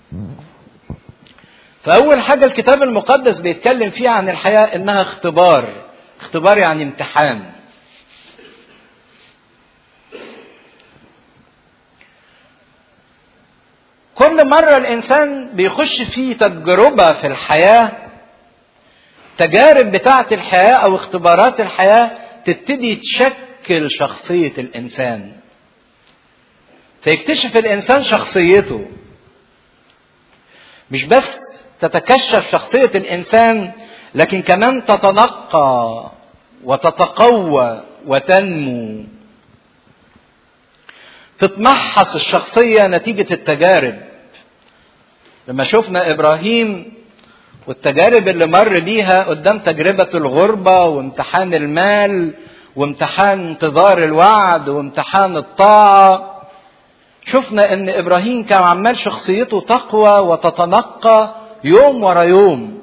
فأول حاجة الكتاب المقدس بيتكلم فيها عن الحياة إنها اختبار اختبار يعني امتحان كل مرة الإنسان بيخش في تجربة في الحياة تجارب بتاعة الحياة أو اختبارات الحياة تبتدي تشكل شخصية الإنسان فيكتشف الإنسان شخصيته مش بس تتكشف شخصية الإنسان لكن كمان تتنقى وتتقوى وتنمو تتمحص الشخصية نتيجة التجارب لما شفنا إبراهيم والتجارب اللي مر بيها قدام تجربة الغربة وامتحان المال وامتحان انتظار الوعد وامتحان الطاعة شفنا ان ابراهيم كان عمال شخصيته تقوى وتتنقى يوم ورا يوم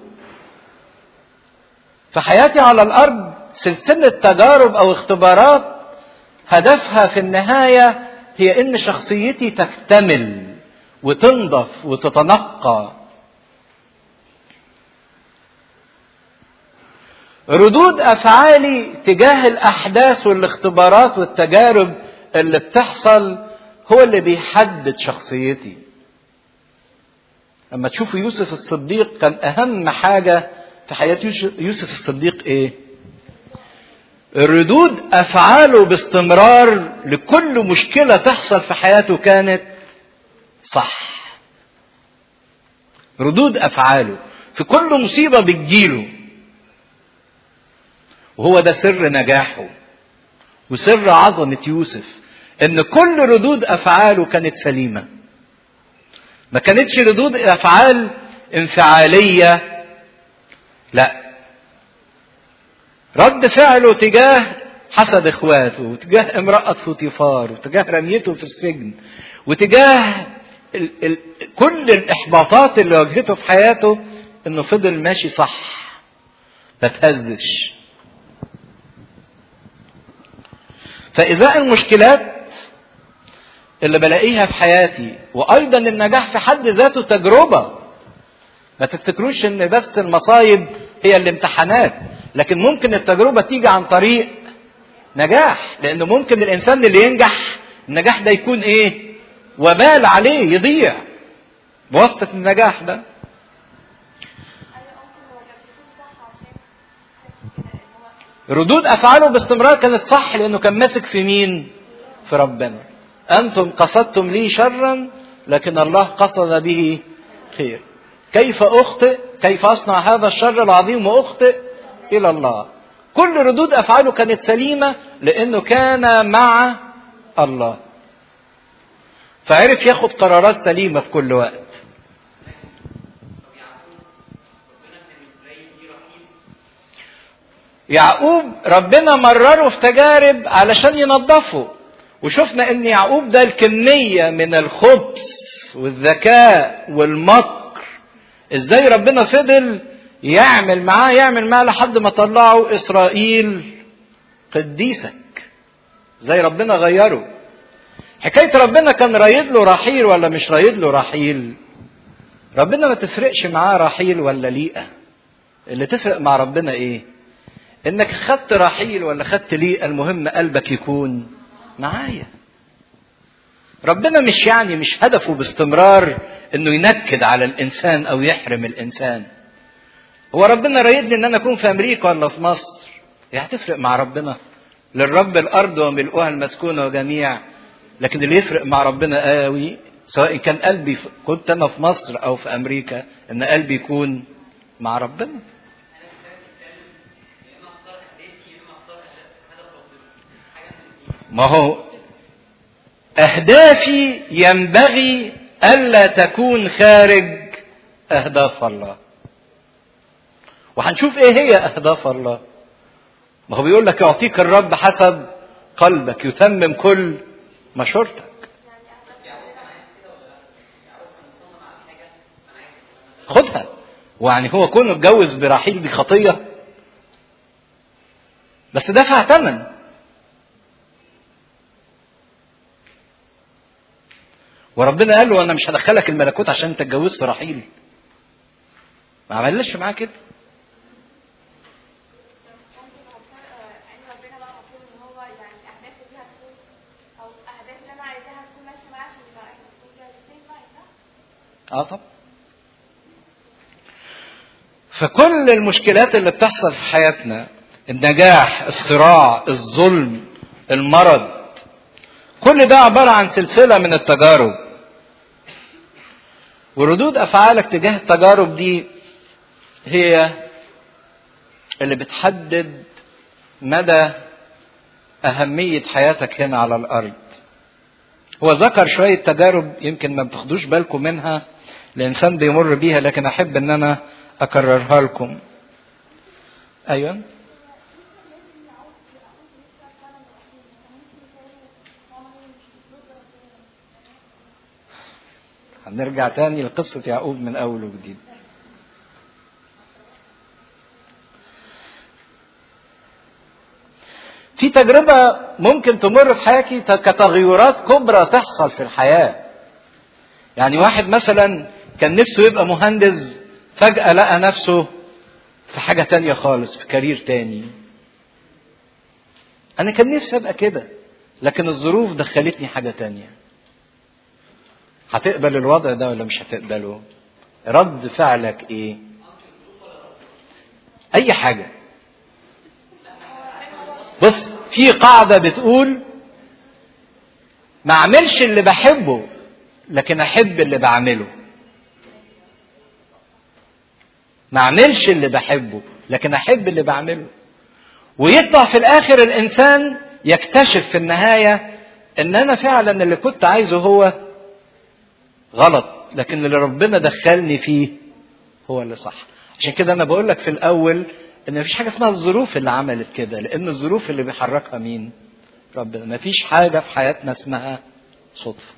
فحياتي على الارض سلسلة تجارب او اختبارات هدفها في النهاية هي ان شخصيتي تكتمل وتنضف وتتنقى ردود افعالي تجاه الاحداث والاختبارات والتجارب اللي بتحصل هو اللي بيحدد شخصيتي لما تشوفوا يوسف الصديق كان اهم حاجه في حياه يوسف الصديق ايه ردود افعاله باستمرار لكل مشكله تحصل في حياته كانت صح ردود افعاله في كل مصيبه بتجيله وهو ده سر نجاحه وسر عظمه يوسف ان كل ردود افعاله كانت سليمه ما كانتش ردود افعال انفعاليه لا رد فعله تجاه حسد اخواته وتجاه امرأة فوتيفار وتجاه رميته في السجن وتجاه ال ال كل الاحباطات اللي واجهته في حياته انه فضل ماشي صح ما تهزش فإذا المشكلات اللي بلاقيها في حياتي وايضا النجاح في حد ذاته تجربه ما تفتكروش ان بس المصايب هي الامتحانات لكن ممكن التجربه تيجي عن طريق نجاح لانه ممكن الانسان اللي ينجح النجاح ده يكون ايه وبال عليه يضيع بواسطه النجاح ده ردود افعاله باستمرار كانت صح لانه كان ماسك في مين في ربنا أنتم قصدتم لي شرا لكن الله قصد به خير كيف أخطئ كيف أصنع هذا الشر العظيم وأخطئ إلى الله كل ردود أفعاله كانت سليمة لأنه كان مع الله فعرف ياخد قرارات سليمة في كل وقت يعقوب ربنا مرره في تجارب علشان ينظفه وشفنا ان يعقوب ده الكمية من الخبث والذكاء والمكر ازاي ربنا فضل يعمل معاه يعمل معاه لحد ما طلعه اسرائيل قديسك زي ربنا غيره حكاية ربنا كان رايد له رحيل ولا مش رايد له رحيل ربنا ما تفرقش معاه رحيل ولا ليئة اللي تفرق مع ربنا ايه انك خدت رحيل ولا خدت ليئة المهم قلبك يكون معايا ربنا مش يعني مش هدفه باستمرار انه ينكد على الانسان او يحرم الانسان هو ربنا رايدني ان انا اكون في امريكا ولا في مصر هي هتفرق مع ربنا للرب الارض وملؤها المسكونه وجميع لكن اللي يفرق مع ربنا قوي سواء كان قلبي كنت انا في مصر او في امريكا ان قلبي يكون مع ربنا ما هو اهدافي ينبغي الا تكون خارج اهداف الله وهنشوف ايه هي اهداف الله ما هو بيقول لك يعطيك الرب حسب قلبك يتمم كل مشورتك خدها ويعني هو كونه اتجوز برحيل دي خطيه بس دفع ثمن وربنا قال له انا مش هدخلك الملكوت عشان انت اتجوزت رحيل ما عملش معاه كده ممكن هو عين ربنا بقى المفروض ان هو يعني اهدافه دي هتكون او اهداف اللي انا عايزاها تكون ماشيه معايا عشان يبقى احنا نكون كده الاثنين معايا صح؟ اه طب فكل المشكلات اللي بتحصل في حياتنا النجاح الصراع الظلم المرض كل ده عبارة عن سلسلة من التجارب وردود أفعالك تجاه التجارب دي هي اللي بتحدد مدى أهمية حياتك هنا على الأرض هو ذكر شوية تجارب يمكن ما بتاخدوش بالكم منها الإنسان بيمر بيها لكن أحب إن أنا أكررها لكم أيوة هنرجع تاني لقصة يعقوب من أول وجديد في تجربة ممكن تمر في حياتي كتغيرات كبرى تحصل في الحياة يعني واحد مثلا كان نفسه يبقى مهندس فجأة لقى نفسه في حاجة تانية خالص في كارير تاني أنا كان نفسي أبقى كده لكن الظروف دخلتني حاجة تانية هتقبل الوضع ده ولا مش هتقبله رد فعلك ايه اي حاجة بص في قاعدة بتقول ما اعملش اللي بحبه لكن احب اللي بعمله ما اعملش اللي بحبه لكن احب اللي بعمله ويطلع في الاخر الانسان يكتشف في النهاية ان انا فعلا اللي كنت عايزه هو غلط لكن اللي ربنا دخلني فيه هو اللي صح عشان كده انا بقول لك في الاول ان مفيش حاجه اسمها الظروف اللي عملت كده لان الظروف اللي بيحركها مين ربنا مفيش حاجه في حياتنا اسمها صدفه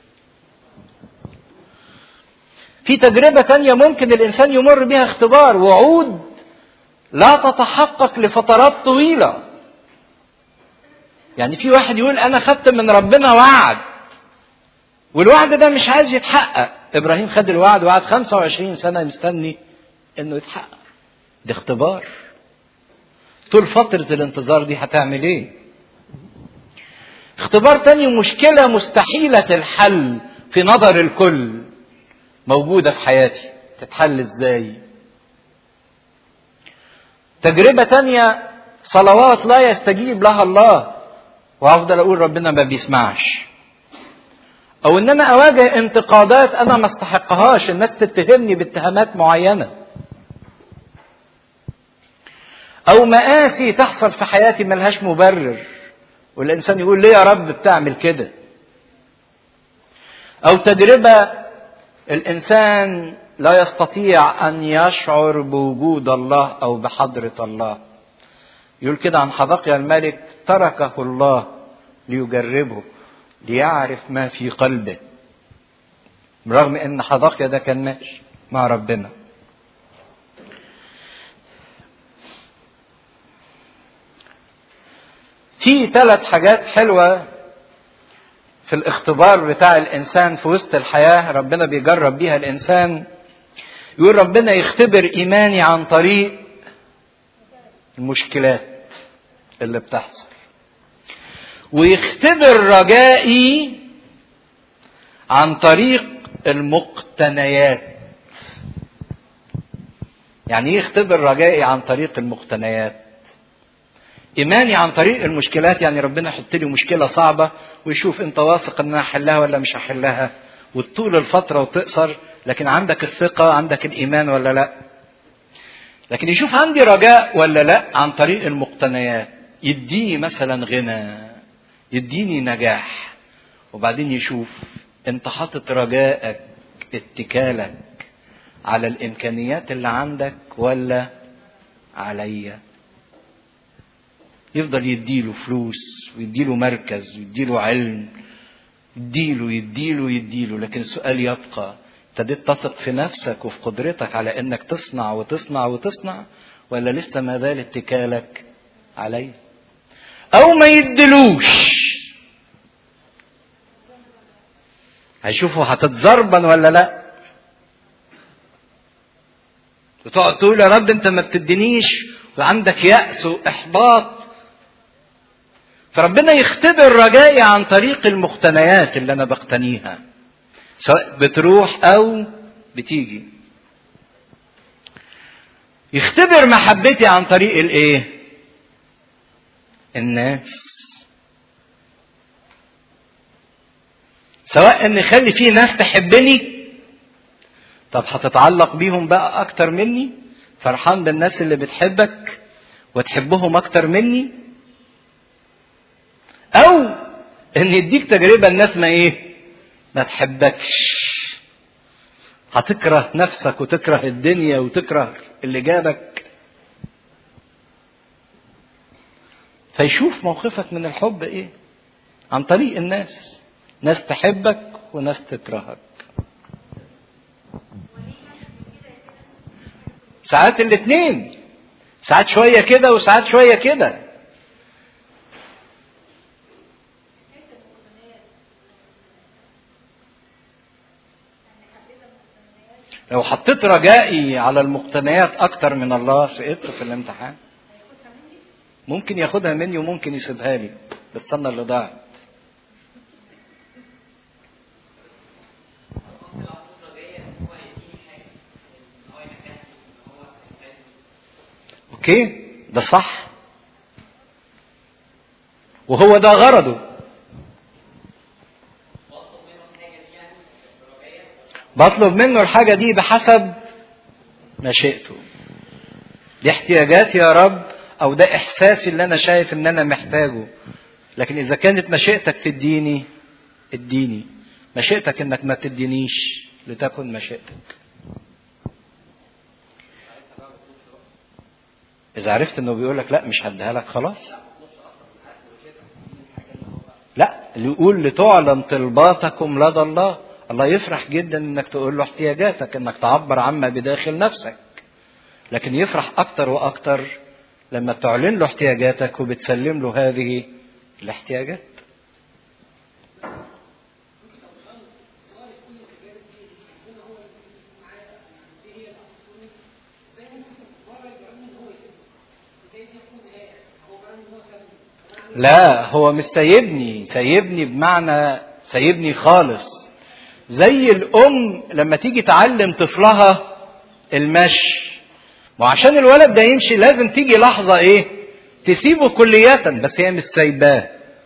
في تجربة تانية ممكن الإنسان يمر بها اختبار وعود لا تتحقق لفترات طويلة. يعني في واحد يقول أنا خدت من ربنا وعد والوعد ده مش عايز يتحقق ابراهيم خد الوعد وقعد 25 سنه مستني انه يتحقق ده اختبار طول فتره الانتظار دي هتعمل ايه اختبار تاني مشكله مستحيله الحل في نظر الكل موجوده في حياتي تتحل ازاي تجربه تانية صلوات لا يستجيب لها الله وافضل اقول ربنا ما بيسمعش او ان انا اواجه انتقادات انا ما استحقهاش الناس تتهمني باتهامات معينه او مآسي تحصل في حياتي ملهاش مبرر والانسان يقول ليه يا رب بتعمل كده او تجربه الانسان لا يستطيع ان يشعر بوجود الله او بحضره الله يقول كده عن حذقيا الملك تركه الله ليجربه ليعرف ما في قلبه برغم ان حذقيا ده كان ماشي مع ربنا في ثلاث حاجات حلوة في الاختبار بتاع الإنسان في وسط الحياة ربنا بيجرب بيها الإنسان يقول ربنا يختبر إيماني عن طريق المشكلات اللي بتحصل ويختبر رجائي عن طريق المقتنيات يعني ايه يختبر رجائي عن طريق المقتنيات ايماني عن طريق المشكلات يعني ربنا يحط لي مشكله صعبه ويشوف انت واثق ان انا هحلها ولا مش هحلها وتطول الفتره وتقصر لكن عندك الثقه عندك الايمان ولا لا لكن يشوف عندي رجاء ولا لا عن طريق المقتنيات يديني مثلا غنى يديني نجاح وبعدين يشوف انت حاطط رجائك اتكالك على الامكانيات اللي عندك ولا عليا يفضل يديله فلوس ويديله مركز ويديله علم يديله يديله يديله لكن السؤال يبقى ابتديت تثق في نفسك وفي قدرتك على انك تصنع وتصنع وتصنع ولا لسه ما زال اتكالك علي او ما يدلوش هيشوفوا هتتزربن ولا لا وتقعد تقول يا رب انت ما بتدينيش وعندك يأس واحباط فربنا يختبر رجائي عن طريق المقتنيات اللي انا بقتنيها سواء بتروح او بتيجي يختبر محبتي عن طريق الايه الناس سواء ان يخلي في ناس تحبني طب هتتعلق بيهم بقى اكتر مني فرحان بالناس اللي بتحبك وتحبهم اكتر مني او ان يديك تجربه الناس ما ايه ما تحبكش هتكره نفسك وتكره الدنيا وتكره اللي جابك فيشوف موقفك من الحب ايه عن طريق الناس ناس تحبك وناس تكرهك ساعات الاتنين ساعات شوية كده وساعات شوية كده لو حطيت رجائي على المقتنيات اكتر من الله سقطت في الامتحان ممكن ياخدها مني وممكن يسيبها لي بس انا اللي ضاعت اوكي ده صح وهو ده غرضه بطلب منه الحاجة دي بحسب مشيئته دي احتياجاتي يا رب او ده احساسي اللي انا شايف ان انا محتاجه لكن اذا كانت مشيئتك تديني اديني مشيئتك انك ما تدينيش لتكن مشيئتك اذا عرفت انه بيقول لك لا مش هديها لك خلاص لا اللي يقول لتعلن طلباتكم لدى الله الله يفرح جدا انك تقول له احتياجاتك انك تعبر عما بداخل نفسك لكن يفرح اكتر واكتر لما بتعلن له احتياجاتك وبتسلم له هذه الاحتياجات لا هو مش سايبني سايبني بمعنى سايبني خالص زي الام لما تيجي تعلم طفلها المشي وعشان الولد ده يمشي لازم تيجي لحظة ايه تسيبه كلية بس هي مش سايباه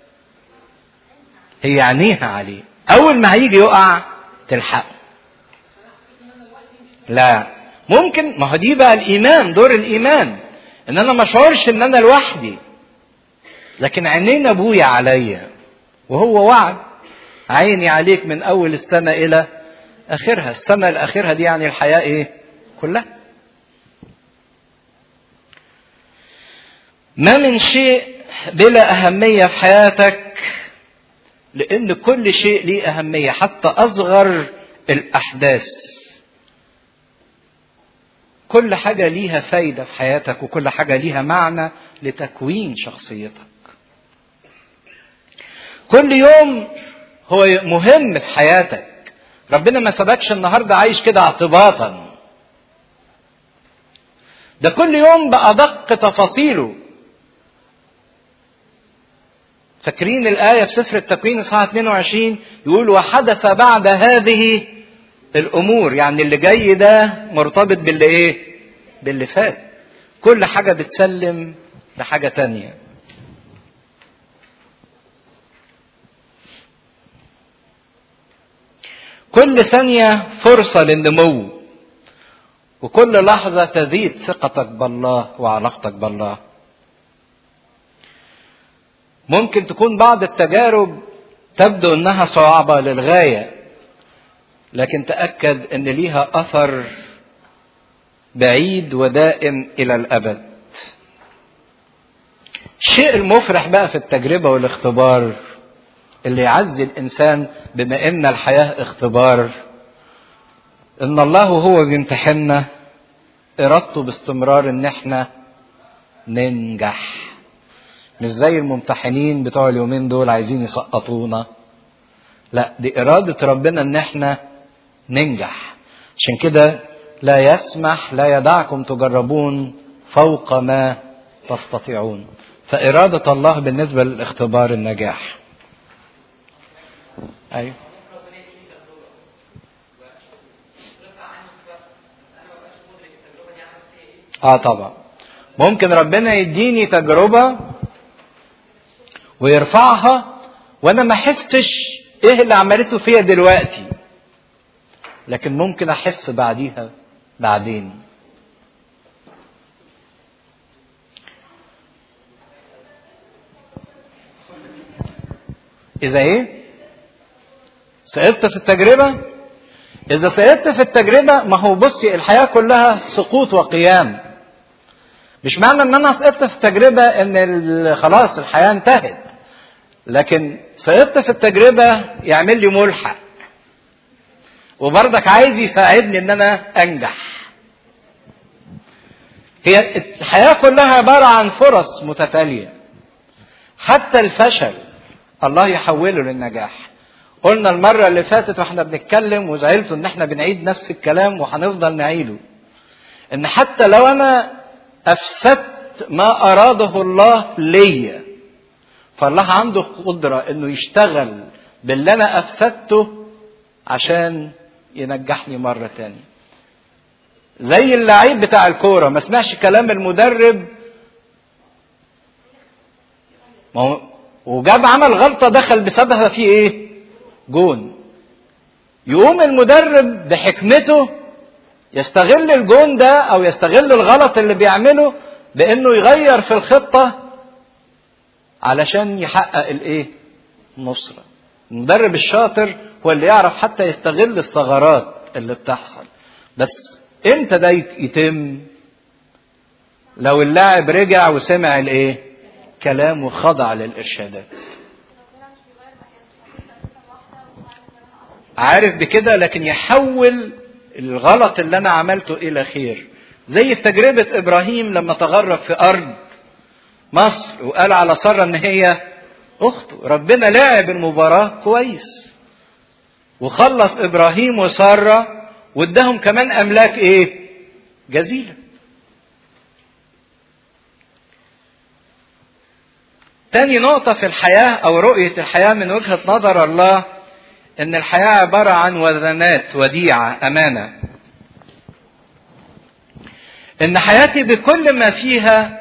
هي عينيها عليه اول ما هيجي يقع تلحقه لا ممكن ما هو دي بقى الايمان دور الايمان ان انا ما اشعرش ان انا لوحدي لكن عينين ابويا عليا وهو وعد عيني عليك من اول السنه الى اخرها السنه الاخرها دي يعني الحياه ايه كلها ما من شيء بلا اهميه في حياتك لان كل شيء ليه اهميه حتى اصغر الاحداث كل حاجه ليها فايده في حياتك وكل حاجه ليها معنى لتكوين شخصيتك كل يوم هو مهم في حياتك ربنا ما سابكش النهارده عايش كده اعتباطا ده كل يوم بأدق تفاصيله فاكرين الآية في سفر التكوين إصحاح 22 يقول وحدث بعد هذه الأمور يعني اللي جاي ده مرتبط باللي إيه؟ باللي فات كل حاجة بتسلم لحاجة تانية كل ثانية فرصة للنمو وكل لحظة تزيد ثقتك بالله وعلاقتك بالله ممكن تكون بعض التجارب تبدو انها صعبة للغاية لكن تأكد ان ليها اثر بعيد ودائم الى الابد الشيء المفرح بقى في التجربة والاختبار اللي يعزي الانسان بما ان الحياة اختبار ان الله وهو بيمتحننا ارادته باستمرار ان احنا ننجح مش زي الممتحنين بتوع اليومين دول عايزين يسقطونا لا دي إرادة ربنا إن إحنا ننجح عشان كده لا يسمح لا يدعكم تجربون فوق ما تستطيعون فإرادة الله بالنسبة للاختبار النجاح أيوه اه طبعا ممكن ربنا يديني تجربة ويرفعها وانا ما احسش ايه اللي عملته فيا دلوقتي لكن ممكن احس بعديها بعدين اذا ايه سقطت في التجربة اذا سقطت في التجربة ما هو بصي الحياة كلها سقوط وقيام مش معنى ان انا سقطت في التجربة ان خلاص الحياة انتهت لكن سقطت في التجربة يعمل لي ملحق وبرضك عايز يساعدني ان انا انجح هي الحياة كلها عبارة عن فرص متتالية حتى الفشل الله يحوله للنجاح قلنا المرة اللي فاتت واحنا بنتكلم وزعلتوا ان احنا بنعيد نفس الكلام وهنفضل نعيده ان حتى لو انا افسدت ما اراده الله ليا فالله عنده قدرة انه يشتغل باللي انا افسدته عشان ينجحني مرة تانية زي اللعيب بتاع الكورة ما سمعش كلام المدرب ما هو وجاب عمل غلطة دخل بسببها في ايه جون يقوم المدرب بحكمته يستغل الجون ده او يستغل الغلط اللي بيعمله بانه يغير في الخطة علشان يحقق الايه النصرة المدرب الشاطر هو اللي يعرف حتى يستغل الثغرات اللي بتحصل بس امتى ده يتم لو اللاعب رجع وسمع الايه كلام وخضع للارشادات عارف بكده لكن يحول الغلط اللي انا عملته الى خير زي في تجربة ابراهيم لما تغرب في ارض مصر وقال على سارة ان هي اخته ربنا لعب المباراة كويس وخلص ابراهيم وسارة واداهم كمان املاك ايه جزيلة تاني نقطة في الحياة او رؤية الحياة من وجهة نظر الله ان الحياة عبارة عن وذنات وديعة امانة ان حياتي بكل ما فيها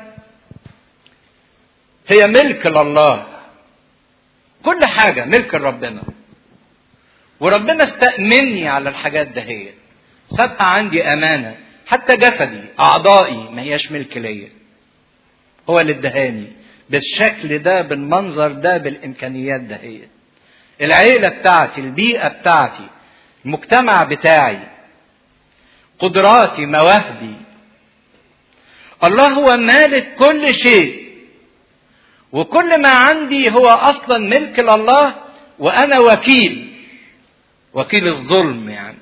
هي ملك لله كل حاجة ملك لربنا وربنا استأمني على الحاجات دهيت سابها عندي أمانة حتى جسدي أعضائي ما هياش ملك ليا هو اللي ادهاني بالشكل ده بالمنظر ده بالإمكانيات دهيت العيلة بتاعتي البيئة بتاعتي المجتمع بتاعي قدراتي مواهبي الله هو مالك كل شيء وكل ما عندي هو اصلا ملك لله وانا وكيل وكيل الظلم يعني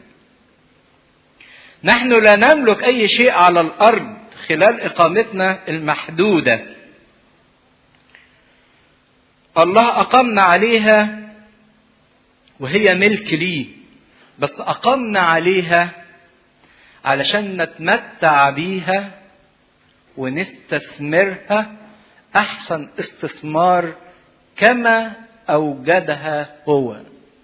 نحن لا نملك اي شيء على الارض خلال اقامتنا المحدوده الله اقامنا عليها وهي ملك ليه بس اقامنا عليها علشان نتمتع بيها ونستثمرها احسن استثمار كما اوجدها هو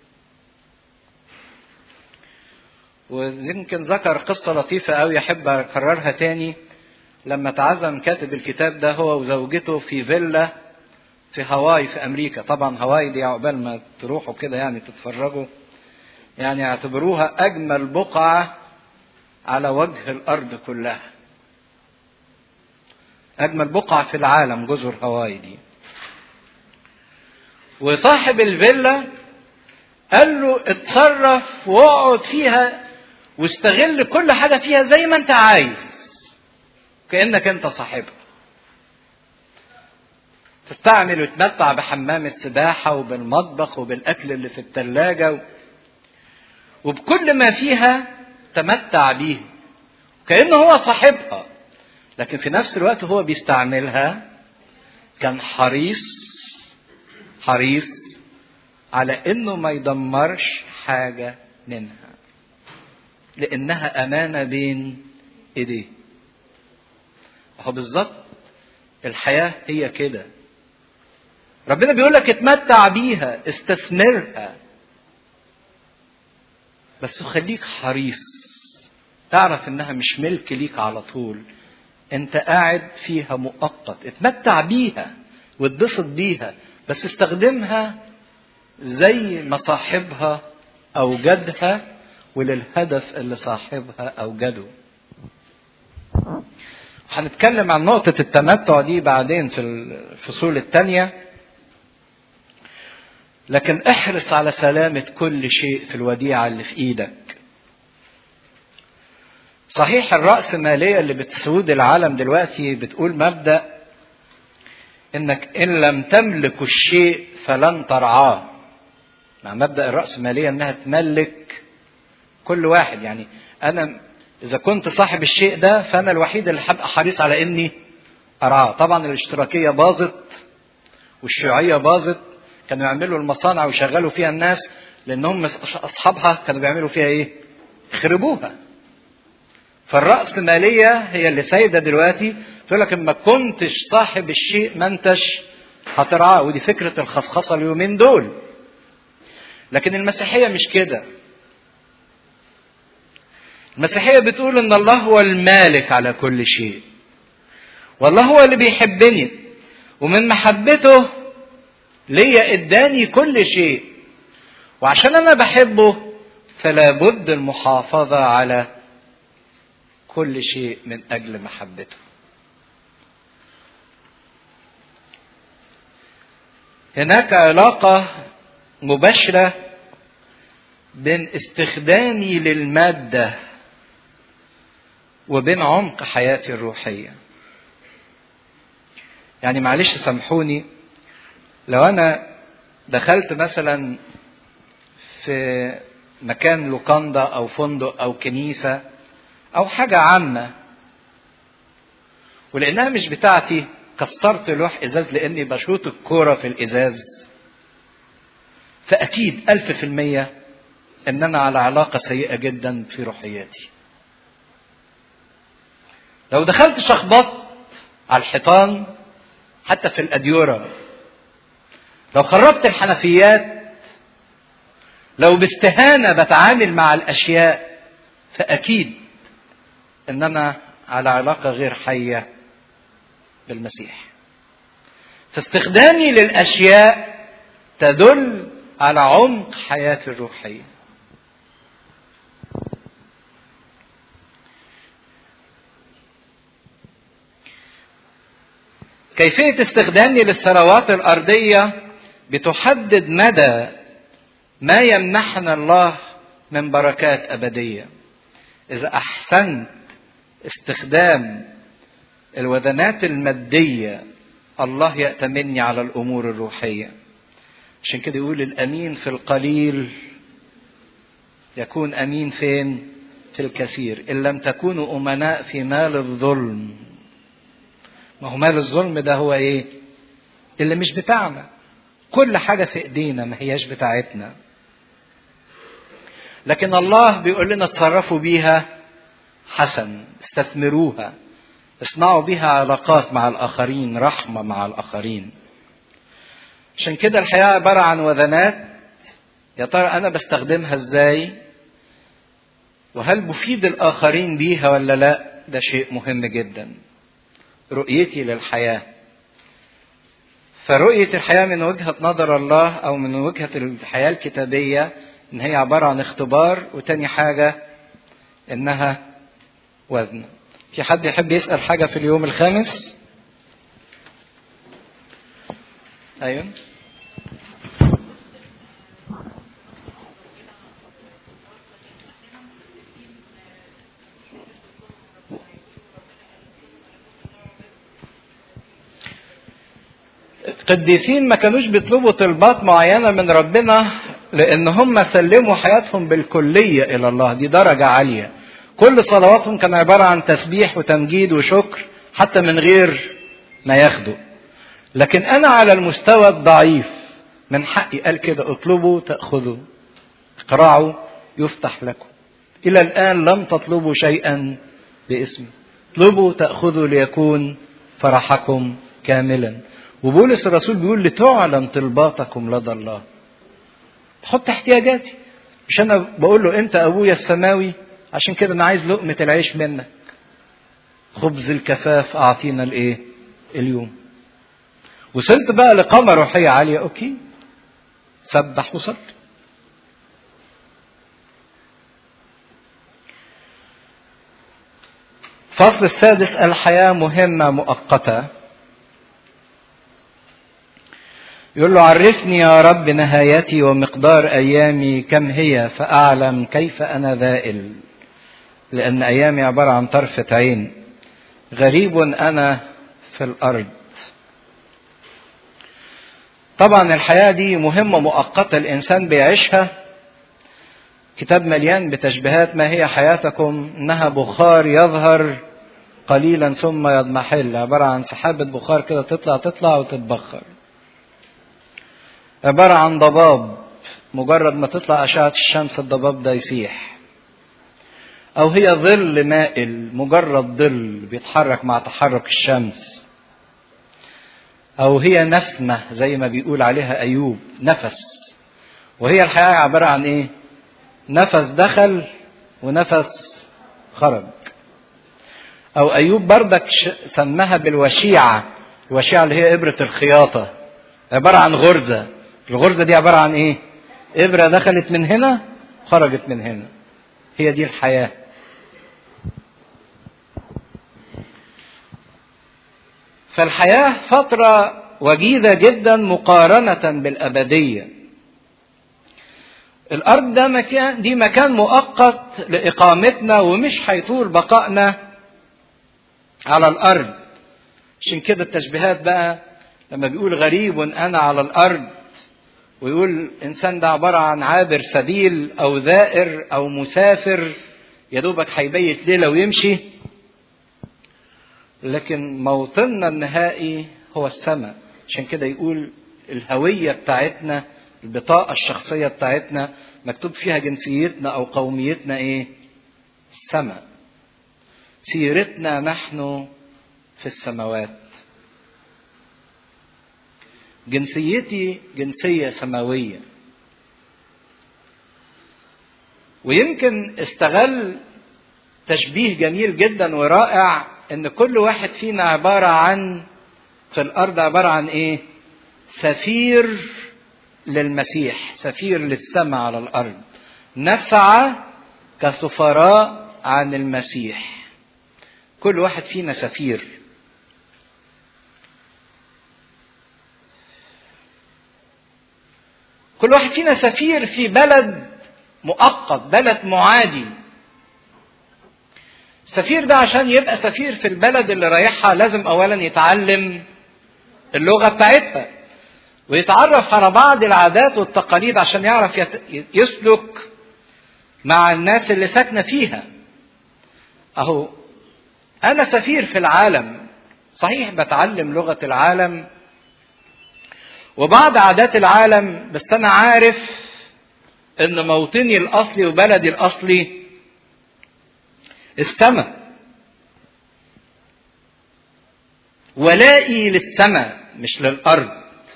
ويمكن ذكر قصة لطيفة أوي أحب أكررها تاني لما تعزم كاتب الكتاب ده هو وزوجته في فيلا في هاواي في أمريكا طبعا هاواي دي عقبال ما تروحوا كده يعني تتفرجوا يعني اعتبروها أجمل بقعة على وجه الأرض كلها أجمل بقعة في العالم جزر هاواي دي وصاحب الفيلا قال له اتصرف واقعد فيها واستغل كل حاجة فيها زي ما انت عايز كأنك انت صاحبها تستعمل وتمتع بحمام السباحة وبالمطبخ وبالأكل اللي في التلاجة وبكل ما فيها تمتع بيه كأنه هو صاحبها لكن في نفس الوقت هو بيستعملها كان حريص حريص على انه ما يدمرش حاجة منها لانها امانة بين ايديه هو بالظبط الحياة هي كده ربنا بيقول لك اتمتع بيها استثمرها بس خليك حريص تعرف انها مش ملك ليك على طول انت قاعد فيها مؤقت اتمتع بيها واتبسط بيها بس استخدمها زي ما صاحبها اوجدها وللهدف اللي صاحبها اوجده هنتكلم عن نقطة التمتع دي بعدين في الفصول الثانية لكن احرص على سلامة كل شيء في الوديعة اللي في ايدك صحيح الرأسمالية اللي بتسود العالم دلوقتي بتقول مبدأ انك ان لم تملك الشيء فلن ترعاه مع مبدأ الرأسمالية انها تملك كل واحد يعني انا اذا كنت صاحب الشيء ده فانا الوحيد اللي هبقى حريص على اني ارعاه طبعا الاشتراكية باظت والشيوعية باظت كانوا يعملوا المصانع ويشغلوا فيها الناس لانهم اصحابها كانوا بيعملوا فيها ايه يخربوها فالرأسمالية هي اللي سايدة دلوقتي تقول لك ما كنتش صاحب الشيء ما انتش هترعاه ودي فكرة الخصخصة اليومين دول لكن المسيحية مش كده المسيحية بتقول ان الله هو المالك على كل شيء والله هو اللي بيحبني ومن محبته ليا اداني كل شيء وعشان انا بحبه فلا بد المحافظة على كل شيء من اجل محبته هناك علاقة مباشرة بين استخدامي للمادة وبين عمق حياتي الروحية يعني معلش سامحوني لو انا دخلت مثلا في مكان لوكاندا او فندق او كنيسة او حاجة عامة ولانها مش بتاعتي كسرت لوح ازاز لاني بشوط الكورة في الازاز فاكيد الف في المية ان انا على علاقة سيئة جدا في روحياتي لو دخلت شخبطت على الحيطان حتى في الاديورة لو خربت الحنفيات لو باستهانة بتعامل مع الاشياء فاكيد ان انا على علاقة غير حية بالمسيح فاستخدامي للاشياء تدل على عمق حياتي الروحيه كيفيه استخدامي للثروات الارضيه بتحدد مدى ما يمنحنا الله من بركات ابديه اذا احسنت استخدام الوذنات الماديه الله يأتمني على الأمور الروحية عشان كده يقول الأمين في القليل يكون أمين فين في الكثير إن لم تكونوا أمناء في مال الظلم ما هو مال الظلم ده هو إيه اللي مش بتاعنا كل حاجة في إيدينا ما هياش بتاعتنا لكن الله بيقول لنا اتصرفوا بيها حسن استثمروها اصنعوا بها علاقات مع الآخرين رحمة مع الآخرين عشان كده الحياة عبارة عن وذنات يا ترى أنا بستخدمها إزاي وهل بفيد الآخرين بيها ولا لا ده شيء مهم جدا رؤيتي للحياة فرؤية الحياة من وجهة نظر الله أو من وجهة الحياة الكتابية إن هي عبارة عن اختبار وتاني حاجة إنها وزن في حد يحب يسأل حاجة في اليوم الخامس؟ أيوه القديسين ما كانوش بيطلبوا طلبات معينة من ربنا لأن هم سلموا حياتهم بالكلية إلى الله دي درجة عالية كل صلواتهم كان عبارة عن تسبيح وتمجيد وشكر حتى من غير ما ياخدوا لكن أنا على المستوى الضعيف من حقي قال كده اطلبوا تأخذوا اقرعوا يفتح لكم إلى الآن لم تطلبوا شيئا باسمي اطلبوا تأخذوا ليكون فرحكم كاملا وبولس الرسول بيقول لتعلم طلباتكم لدى الله حط احتياجاتي مش انا بقول له انت ابويا السماوي عشان كده انا عايز لقمة العيش منك خبز الكفاف اعطينا الايه اليوم وصلت بقى لقامة روحية عالية اوكي سبح وصلي الفصل السادس الحياة مهمة مؤقتة يقول له عرفني يا رب نهايتي ومقدار أيامي كم هي فأعلم كيف أنا ذائل لأن أيامي عبارة عن طرفة عين غريب أنا في الأرض طبعا الحياة دي مهمة مؤقتة الإنسان بيعيشها كتاب مليان بتشبيهات ما هي حياتكم إنها بخار يظهر قليلا ثم يضمحل عبارة عن سحابة بخار كده تطلع تطلع وتتبخر عبارة عن ضباب مجرد ما تطلع أشعة الشمس الضباب ده يسيح أو هي ظل مائل مجرد ظل بيتحرك مع تحرك الشمس أو هي نسمة زي ما بيقول عليها أيوب نفس وهي الحياة عبارة عن إيه؟ نفس دخل ونفس خرج أو أيوب بردك سماها بالوشيعة الوشيعة اللي هي إبرة الخياطة عبارة عن غرزة الغرزة دي عبارة عن إيه؟ إبرة دخلت من هنا خرجت من هنا هي دي الحياة فالحياة فترة وجيزة جدا مقارنة بالأبدية الأرض ده مكان دي مكان مؤقت لإقامتنا ومش هيطول بقائنا على الأرض عشان كده التشبيهات بقى لما بيقول غريب أنا على الأرض ويقول إنسان ده عبارة عن عابر سبيل أو ذائر أو مسافر يا دوبك هيبيت ليلة ويمشي لكن موطننا النهائي هو السماء عشان كده يقول الهوية بتاعتنا البطاقة الشخصية بتاعتنا مكتوب فيها جنسيتنا أو قوميتنا إيه؟ السماء. سيرتنا نحن في السماوات. جنسيتي جنسية سماوية. ويمكن استغل تشبيه جميل جدا ورائع ان كل واحد فينا عبارة عن في الارض عبارة عن ايه سفير للمسيح سفير للسماء على الارض نسعى كسفراء عن المسيح كل واحد فينا سفير كل واحد فينا سفير في بلد مؤقت بلد معادي السفير ده عشان يبقى سفير في البلد اللي رايحها لازم اولا يتعلم اللغه بتاعتها ويتعرف على بعض العادات والتقاليد عشان يعرف يسلك مع الناس اللي ساكنه فيها اهو انا سفير في العالم صحيح بتعلم لغه العالم وبعض عادات العالم بس انا عارف ان موطني الاصلي وبلدي الاصلي السماء ولائي للسماء مش للارض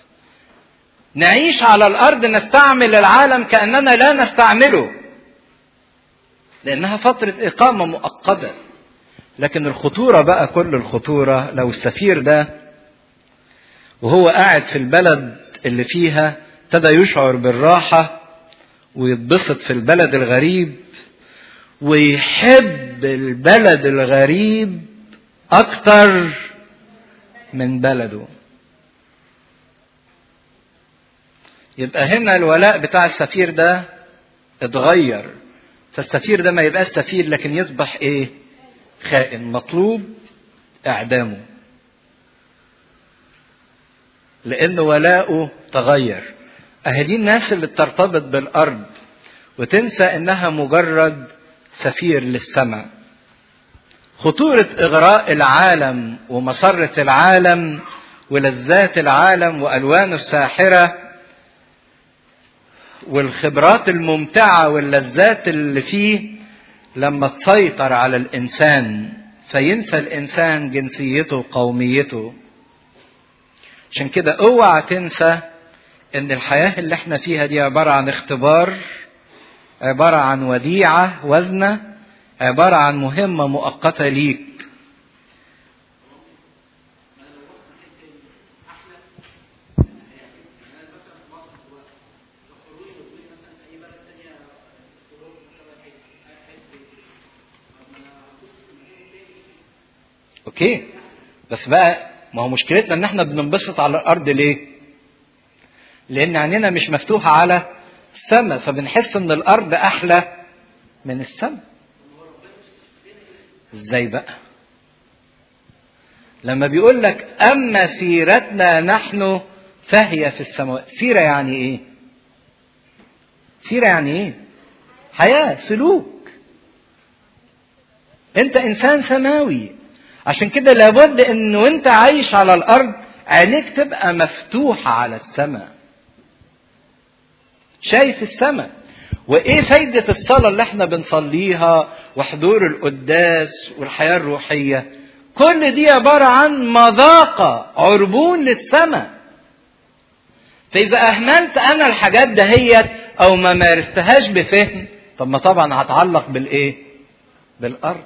نعيش على الارض نستعمل العالم كاننا لا نستعمله لانها فتره اقامه مؤقته لكن الخطوره بقى كل الخطوره لو السفير ده وهو قاعد في البلد اللي فيها ابتدى يشعر بالراحه ويتبسط في البلد الغريب ويحب البلد الغريب اكتر من بلده يبقى هنا الولاء بتاع السفير ده اتغير فالسفير ده ما يبقاش سفير لكن يصبح ايه خائن مطلوب اعدامه لأن ولاؤه تغير أهي دي الناس اللي بترتبط بالأرض وتنسى إنها مجرد سفير للسماء خطورة إغراء العالم ومسرة العالم ولذات العالم وألوانه الساحرة والخبرات الممتعة واللذات اللي فيه لما تسيطر على الإنسان فينسى الإنسان جنسيته وقوميته عشان كده اوعى تنسى ان الحياة اللي احنا فيها دي عبارة عن اختبار عبارة عن وديعة وزنة عبارة عن مهمة مؤقتة ليك اوكي بس بقى ما هو مشكلتنا ان احنا بننبسط على الارض ليه لان عينينا مش مفتوحه على السماء فبنحس ان الارض احلى من السماء ازاي بقى لما بيقول لك اما سيرتنا نحن فهي في السماوات سيره يعني ايه سيره يعني ايه حياه سلوك انت انسان سماوي عشان كده لابد ان وانت عايش على الارض عينيك تبقى مفتوحه على السماء شايف السماء وايه فايده الصلاه اللي احنا بنصليها وحضور القداس والحياه الروحيه كل دي عباره عن مذاقه عربون للسماء فاذا اهملت انا الحاجات دهيت او ما مارستهاش بفهم طب ما طبعا هتعلق بالايه بالارض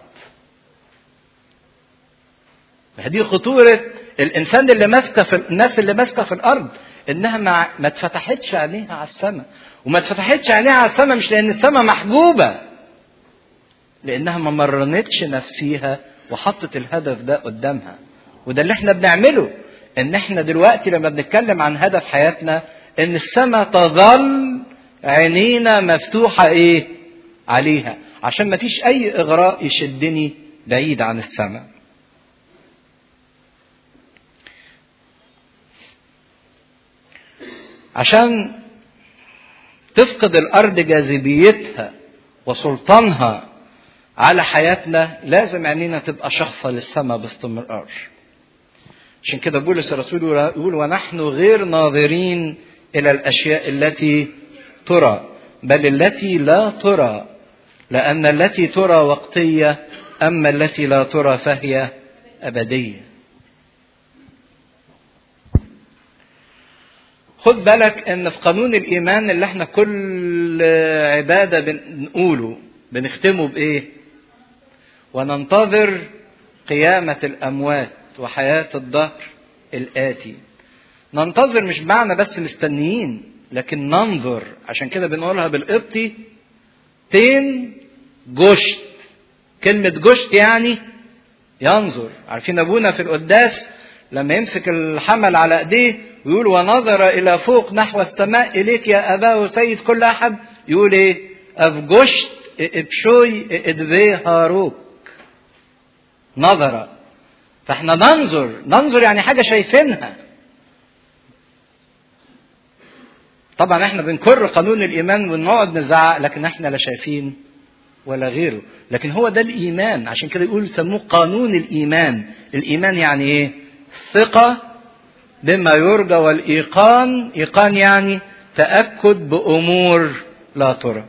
دي خطورة الإنسان اللي ماسكة في الناس اللي ماسكة في الأرض إنها ما ما اتفتحتش عينيها على السماء وما اتفتحتش عينيها على السماء مش لأن السماء محجوبة لأنها ما مرنتش نفسيها وحطت الهدف ده قدامها وده اللي احنا بنعمله إن احنا دلوقتي لما بنتكلم عن هدف حياتنا إن السماء تظل عينينا مفتوحة إيه عليها عشان ما فيش أي إغراء يشدني بعيد عن السماء عشان تفقد الارض جاذبيتها وسلطانها على حياتنا لازم عينينا تبقى شخصة للسماء باستمرار عشان كده بولس الرسول يقول ونحن غير ناظرين الى الاشياء التي ترى بل التي لا ترى لان التي ترى وقتيه اما التي لا ترى فهي ابديه خد بالك ان في قانون الايمان اللي احنا كل عباده بنقوله بنختمه بايه وننتظر قيامه الاموات وحياه الدهر الاتي ننتظر مش معنى بس مستنيين لكن ننظر عشان كده بنقولها بالقبطي تين جشت كلمة جشت يعني ينظر عارفين ابونا في القداس لما يمسك الحمل على ايديه ويقول ونظر الى فوق نحو السماء اليك يا اباه سيد كل احد يقول ايه افجشت ابشوي ادبي هاروك نظر فاحنا ننظر ننظر يعني حاجه شايفينها طبعا احنا بنكر قانون الايمان ونقعد نزعق لكن احنا لا شايفين ولا غيره لكن هو ده الايمان عشان كده يقول سموه قانون الايمان الايمان يعني ايه ثقه بما يرجى والايقان ايقان يعني تاكد بامور لا ترى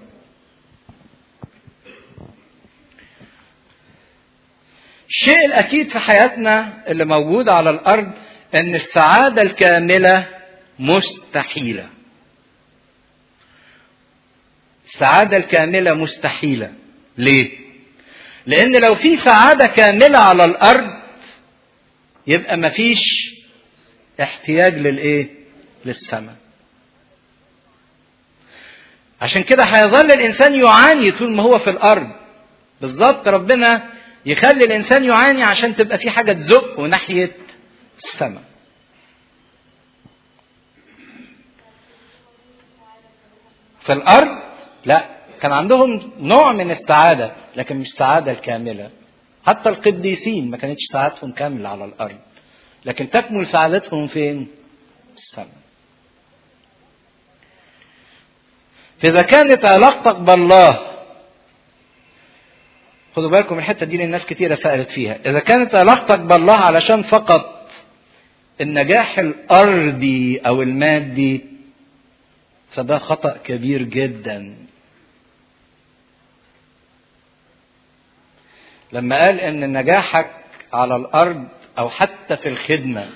الشيء الاكيد في حياتنا اللي موجود على الارض ان السعاده الكامله مستحيله السعاده الكامله مستحيله ليه لان لو في سعاده كامله على الارض يبقى مفيش احتياج للايه للسماء عشان كده هيظل الانسان يعاني طول ما هو في الارض بالظبط ربنا يخلي الانسان يعاني عشان تبقى في حاجه تزقه ناحيه السماء في الارض لا كان عندهم نوع من السعاده لكن مش السعاده الكامله حتى القديسين ما كانتش سعادتهم كامله على الارض لكن تكمل سعادتهم فين السماء فإذا كانت علاقتك بالله خدوا بالكم من الحتة دي لأن ناس كتيرة سألت فيها إذا كانت علاقتك بالله علشان فقط النجاح الأرضي أو المادي فده خطأ كبير جدا لما قال ان نجاحك على الارض او حتى في الخدمه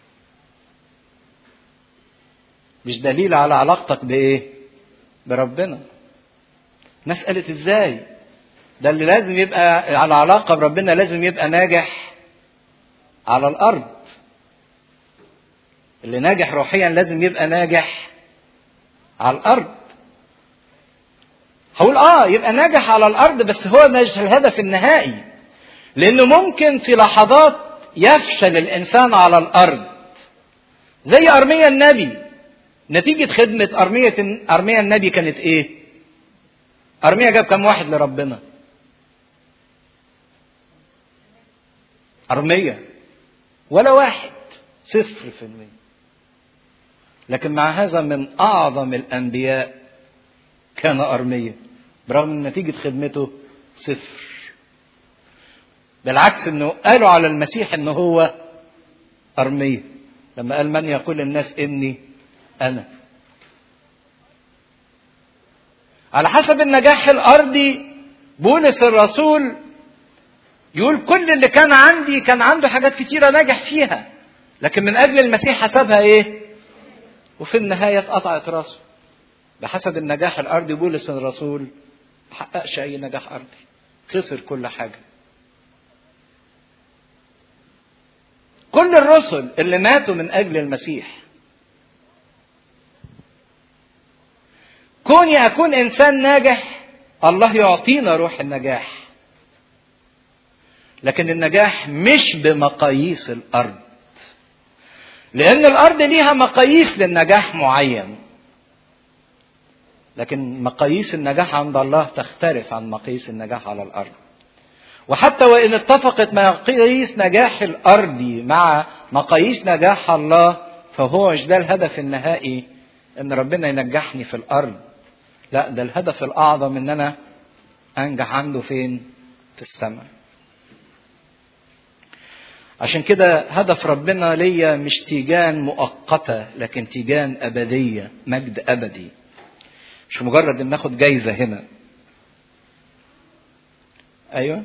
مش دليل على علاقتك بايه بربنا ناس قالت ازاي ده اللي لازم يبقى على علاقه بربنا لازم يبقى ناجح على الارض اللي ناجح روحيا لازم يبقى ناجح على الارض هقول اه يبقى ناجح على الارض بس هو مش الهدف النهائي لانه ممكن في لحظات يفشل الانسان على الارض زي ارميا النبي نتيجة خدمة أرمية أرميا النبي كانت إيه؟ أرميا جاب كم واحد لربنا؟ أرميا ولا واحد صفر في المية لكن مع هذا من أعظم الأنبياء كان أرميا برغم ان نتيجة خدمته صفر بالعكس انه قالوا على المسيح ان هو أرميا لما قال من يقول الناس اني انا على حسب النجاح الارضي بولس الرسول يقول كل اللي كان عندي كان عنده حاجات كتيرة نجح فيها لكن من اجل المسيح حسبها ايه وفي النهاية اتقطعت راسه بحسب النجاح الارضي بولس الرسول ما حققش اي نجاح ارضي خسر كل حاجه كل الرسل اللي ماتوا من اجل المسيح كوني اكون انسان ناجح الله يعطينا روح النجاح لكن النجاح مش بمقاييس الارض لان الارض ليها مقاييس للنجاح معين لكن مقاييس النجاح عند الله تختلف عن مقاييس النجاح على الارض وحتى وان اتفقت مقاييس نجاح الارضي مع مقاييس نجاح الله فهو مش ده الهدف النهائي ان ربنا ينجحني في الارض لا ده الهدف الاعظم ان انا انجح عنده فين في السماء عشان كده هدف ربنا ليا مش تيجان مؤقته لكن تيجان ابديه مجد ابدي مش مجرد ان ناخد جايزه هنا ايوه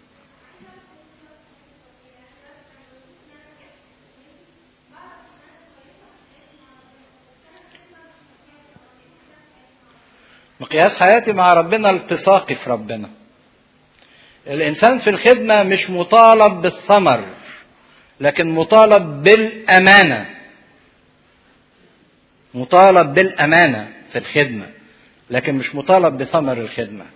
مقياس حياتي مع ربنا التصاقي في ربنا الانسان في الخدمه مش مطالب بالثمر لكن مطالب بالامانه مطالب بالامانه في الخدمه لكن مش مطالب بثمر الخدمة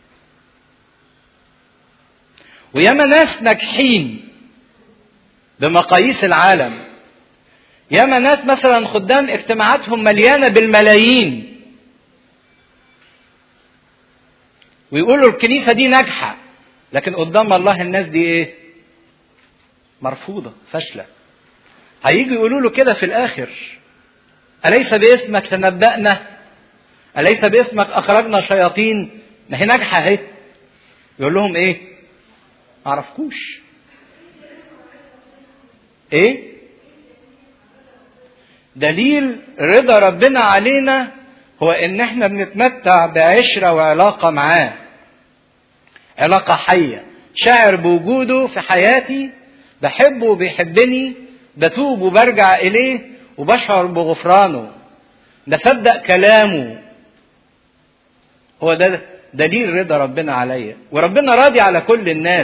وياما ناس ناجحين بمقاييس العالم ياما ناس مثلا خدام اجتماعاتهم مليانة بالملايين ويقولوا الكنيسة دي ناجحة لكن قدام الله الناس دي ايه مرفوضة فاشلة هيجي يقولوا له كده في الآخر أليس باسمك تنبأنا أليس باسمك أخرجنا شياطين؟ ما هي ناجحة أهي. يقول لهم إيه؟ ما أعرفكوش. إيه؟ دليل رضا ربنا علينا هو إن إحنا بنتمتع بعشرة وعلاقة معاه. علاقة حية. شاعر بوجوده في حياتي بحبه وبيحبني بتوب وبرجع إليه وبشعر بغفرانه بصدق كلامه هو ده دليل رضا ربنا عليا وربنا راضي على كل الناس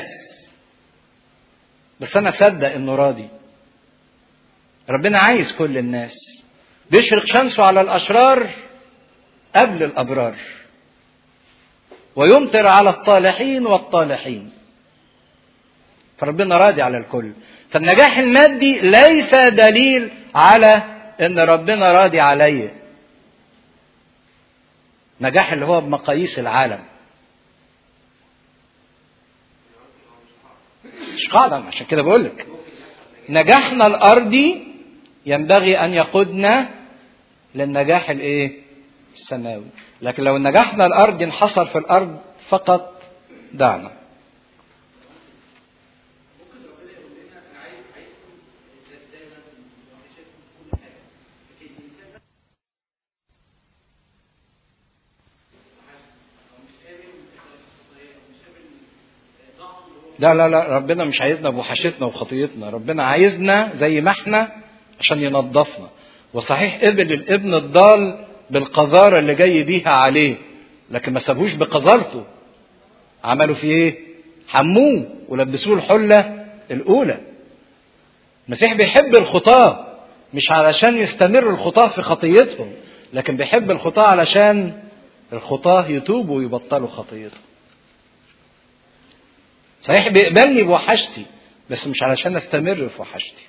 بس انا اصدق انه راضي ربنا عايز كل الناس بيشرق شمسه على الاشرار قبل الابرار ويمطر على الصالحين والطالحين فربنا راضي على الكل فالنجاح المادي ليس دليل على ان ربنا راضي عليا نجاح اللي هو بمقاييس العالم مش قاعدة عشان كده بقول لك نجاحنا الأرضي ينبغي ان يقودنا للنجاح الايه السماوي لكن لو نجاحنا الارض انحصر في الارض فقط دعنا لا لا لا ربنا مش عايزنا بوحشتنا وخطيتنا ربنا عايزنا زي ما احنا عشان ينظفنا وصحيح قبل الابن الضال بالقذارة اللي جاي بيها عليه لكن ما سابوش بقذارته عملوا فيه ايه حموه ولبسوه الحلة الأولى المسيح بيحب الخطاة مش علشان يستمر الخطاة في خطيتهم لكن بيحب الخطاة علشان الخطاة يتوبوا ويبطلوا خطيتهم صحيح بيقبلني بوحشتي بس مش علشان استمر في وحشتي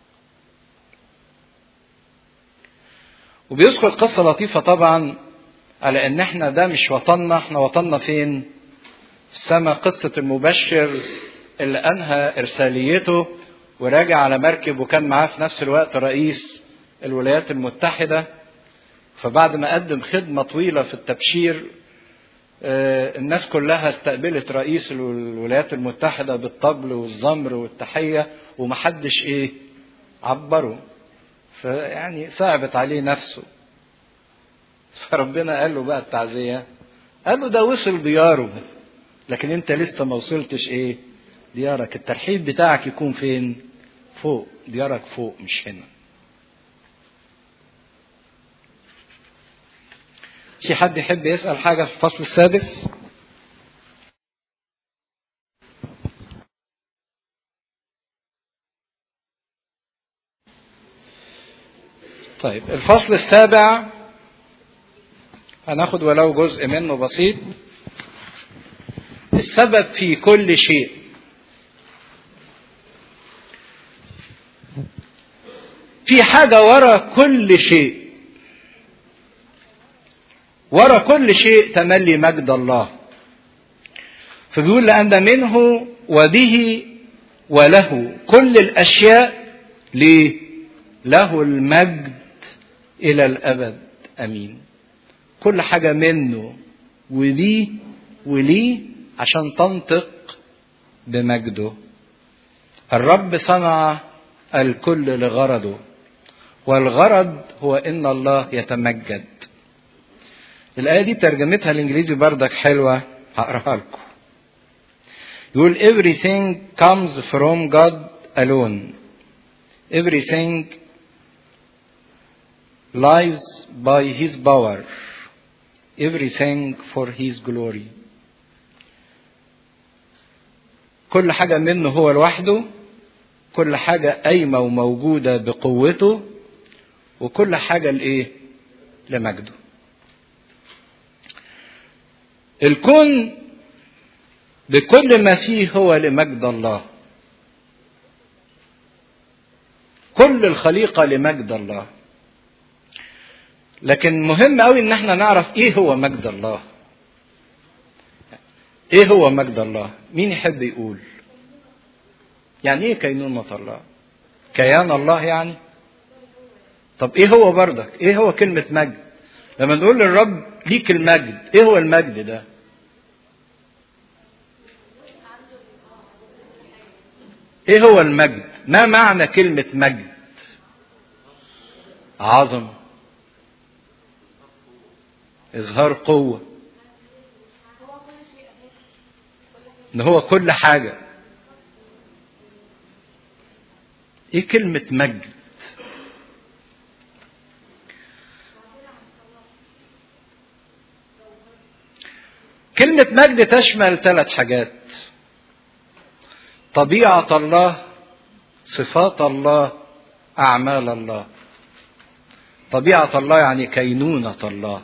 وبيذكر قصة لطيفة طبعا على ان احنا ده مش وطننا احنا وطننا فين في السماء قصة المبشر اللي انهى ارساليته وراجع على مركب وكان معاه في نفس الوقت رئيس الولايات المتحدة فبعد ما قدم خدمة طويلة في التبشير الناس كلها استقبلت رئيس الولايات المتحدة بالطبل والزمر والتحية ومحدش ايه عبره فيعني صعبت عليه نفسه فربنا قال له بقى التعزية قال له ده وصل دياره لكن انت لسه ما وصلتش ايه ديارك الترحيب بتاعك يكون فين فوق ديارك فوق مش هنا في حد يحب يسأل حاجة في الفصل السادس طيب الفصل السابع هناخد ولو جزء منه بسيط السبب في كل شيء في حاجة ورا كل شيء ورا كل شيء تملي مجد الله فبيقول لأن منه وبه وله كل الأشياء ليه له المجد إلى الأبد أمين كل حاجة منه وليه وليه عشان تنطق بمجده الرب صنع الكل لغرضه والغرض هو ان الله يتمجد الآية دي ترجمتها الإنجليزي بردك حلوة هقراها لكم يقول everything comes from God alone everything lives by his power everything for his glory كل حاجة منه هو لوحده كل حاجة قايمة وموجودة بقوته وكل حاجة لإيه؟ لمجده. الكون بكل ما فيه هو لمجد الله. كل الخليقة لمجد الله. لكن مهم قوي ان احنا نعرف ايه هو مجد الله. ايه هو مجد الله؟ مين يحب يقول؟ يعني ايه كينونة الله؟ كيان الله يعني؟ طب ايه هو بردك؟ ايه هو كلمة مجد؟ لما نقول للرب ليك المجد، ايه هو المجد ده؟ ايه هو المجد؟ ما معنى كلمة مجد؟ عظمة إظهار قوة إن هو كل حاجة إيه كلمة مجد؟ كلمة مجد تشمل ثلاث حاجات طبيعة الله صفات الله أعمال الله طبيعة الله يعني كينونة الله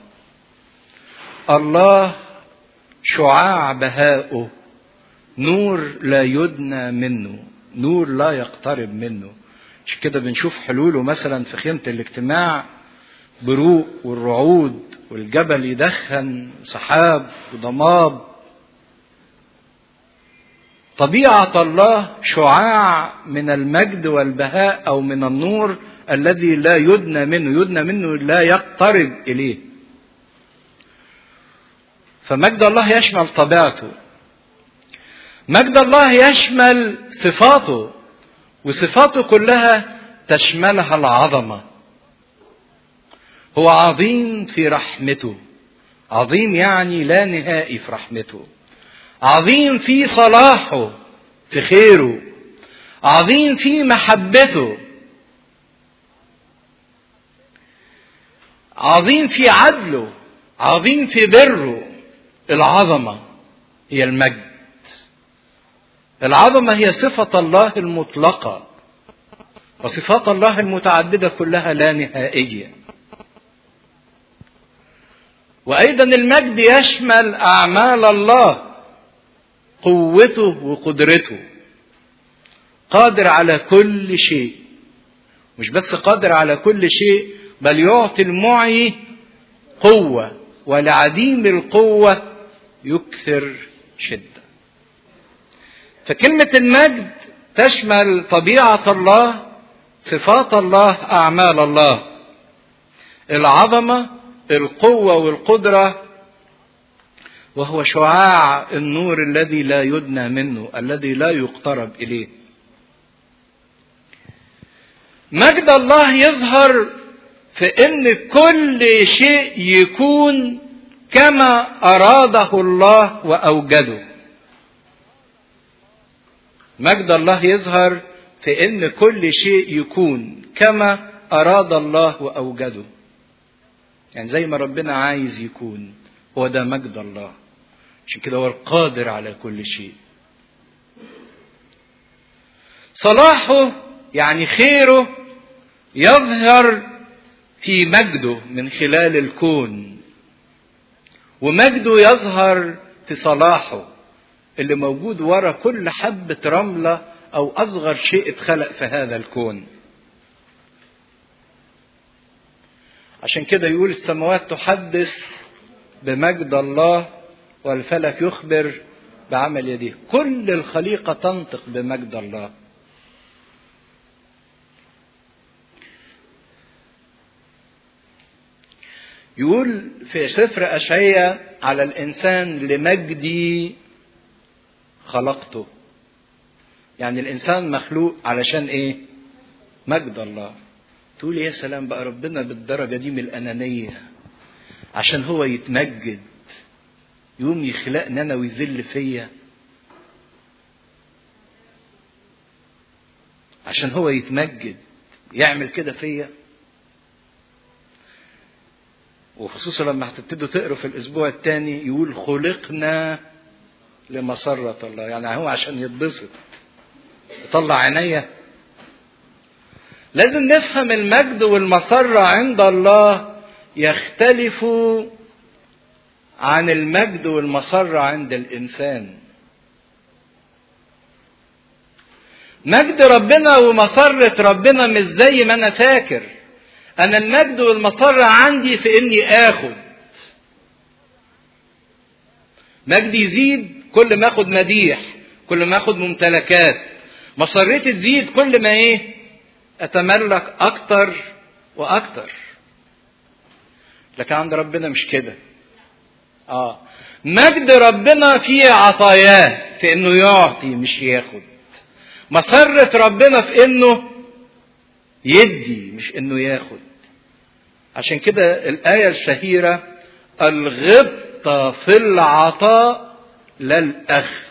الله شعاع بهاؤه نور لا يدنى منه نور لا يقترب منه مش كده بنشوف حلوله مثلا في خيمة الاجتماع بروق والرعود والجبل يدخن سحاب وضماد طبيعة الله شعاع من المجد والبهاء أو من النور الذي لا يدنى منه يدنى منه لا يقترب إليه فمجد الله يشمل طبيعته مجد الله يشمل صفاته وصفاته كلها تشملها العظمة هو عظيم في رحمته عظيم يعني لا نهائي في رحمته عظيم في صلاحه في خيره عظيم في محبته عظيم في عدله عظيم في بره العظمه هي المجد العظمه هي صفه الله المطلقه وصفات الله المتعدده كلها لا نهائيه وايضا المجد يشمل اعمال الله قوته وقدرته قادر على كل شيء مش بس قادر على كل شيء بل يعطي المعي قوه ولعديم القوه يكثر شده فكلمه المجد تشمل طبيعه الله صفات الله اعمال الله العظمه القوه والقدره وهو شعاع النور الذي لا يدنى منه الذي لا يقترب اليه مجد الله يظهر في ان كل شيء يكون كما اراده الله واوجده مجد الله يظهر في ان كل شيء يكون كما اراد الله واوجده يعني زي ما ربنا عايز يكون هو ده مجد الله عشان كده هو القادر على كل شيء صلاحه يعني خيره يظهر في مجده من خلال الكون ومجده يظهر في صلاحه اللي موجود ورا كل حبة رملة أو أصغر شيء اتخلق في هذا الكون عشان كده يقول السماوات تحدث بمجد الله والفلك يخبر بعمل يديه كل الخليقة تنطق بمجد الله يقول في سفر أشعية على الإنسان لمجدي خلقته يعني الإنسان مخلوق علشان إيه مجد الله تقول يا سلام بقى ربنا بالدرجة دي من الأنانية عشان هو يتمجد يقوم يخلقني أنا ويذل فيا عشان هو يتمجد يعمل كده فيا وخصوصا لما هتبتدوا تقروا في الاسبوع الثاني يقول خلقنا لمسرة الله يعني هو عشان يتبسط يطلع عينيا لازم نفهم المجد والمسرة عند الله يختلف عن المجد والمسرة عند الإنسان مجد ربنا ومسرة ربنا مش زي ما أنا فاكر أنا المجد والمسرة عندي في إني آخد مجدي يزيد كل ما آخد مديح كل ما آخد ممتلكات مسرتي تزيد كل ما إيه أتملك أكتر وأكتر لكن عند ربنا مش كده آه مجد ربنا في عطاياه في إنه يعطي مش ياخد مسرة ربنا في إنه يدي مش انه ياخد عشان كده الآية الشهيرة الغبطة في العطاء لا الأخذ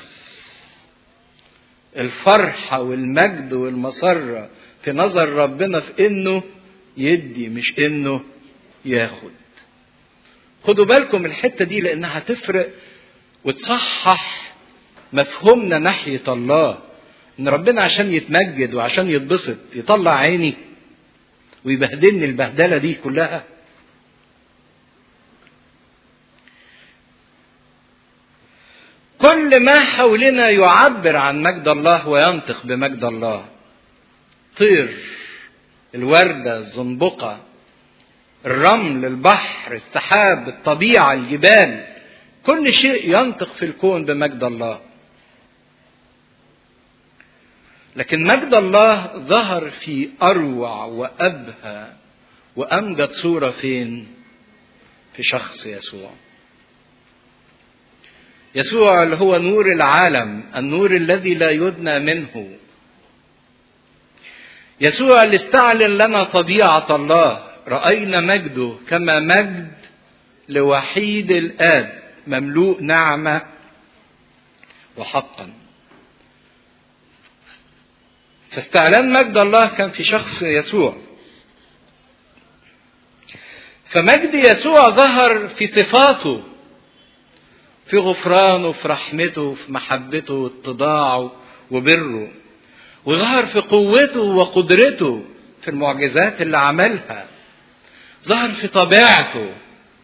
الفرحة والمجد والمسرة في نظر ربنا في انه يدي مش انه ياخد خدوا بالكم الحتة دي لانها هتفرق وتصحح مفهومنا ناحية الله ان ربنا عشان يتمجد وعشان يتبسط يطلع عيني ويبهدلني البهدله دي كلها كل ما حولنا يعبر عن مجد الله وينطق بمجد الله طير الوردة الزنبقة الرمل البحر السحاب الطبيعة الجبال كل شيء ينطق في الكون بمجد الله لكن مجد الله ظهر في اروع وابهى وامجد صوره فين في شخص يسوع يسوع اللي هو نور العالم النور الذي لا يدنى منه يسوع اللي استعلن لنا طبيعه الله راينا مجده كما مجد لوحيد الاب مملوء نعمه وحقا فاستعلان مجد الله كان في شخص يسوع فمجد يسوع ظهر في صفاته في غفرانه في رحمته في محبته واتضاعه وبره وظهر في قوته وقدرته في المعجزات اللي عملها ظهر في طبيعته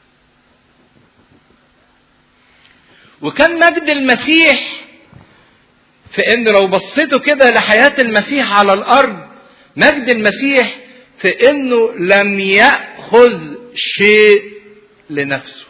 وكان مجد المسيح في ان لو بصيتوا كده لحياة المسيح على الارض مجد المسيح في انه لم يأخذ شيء لنفسه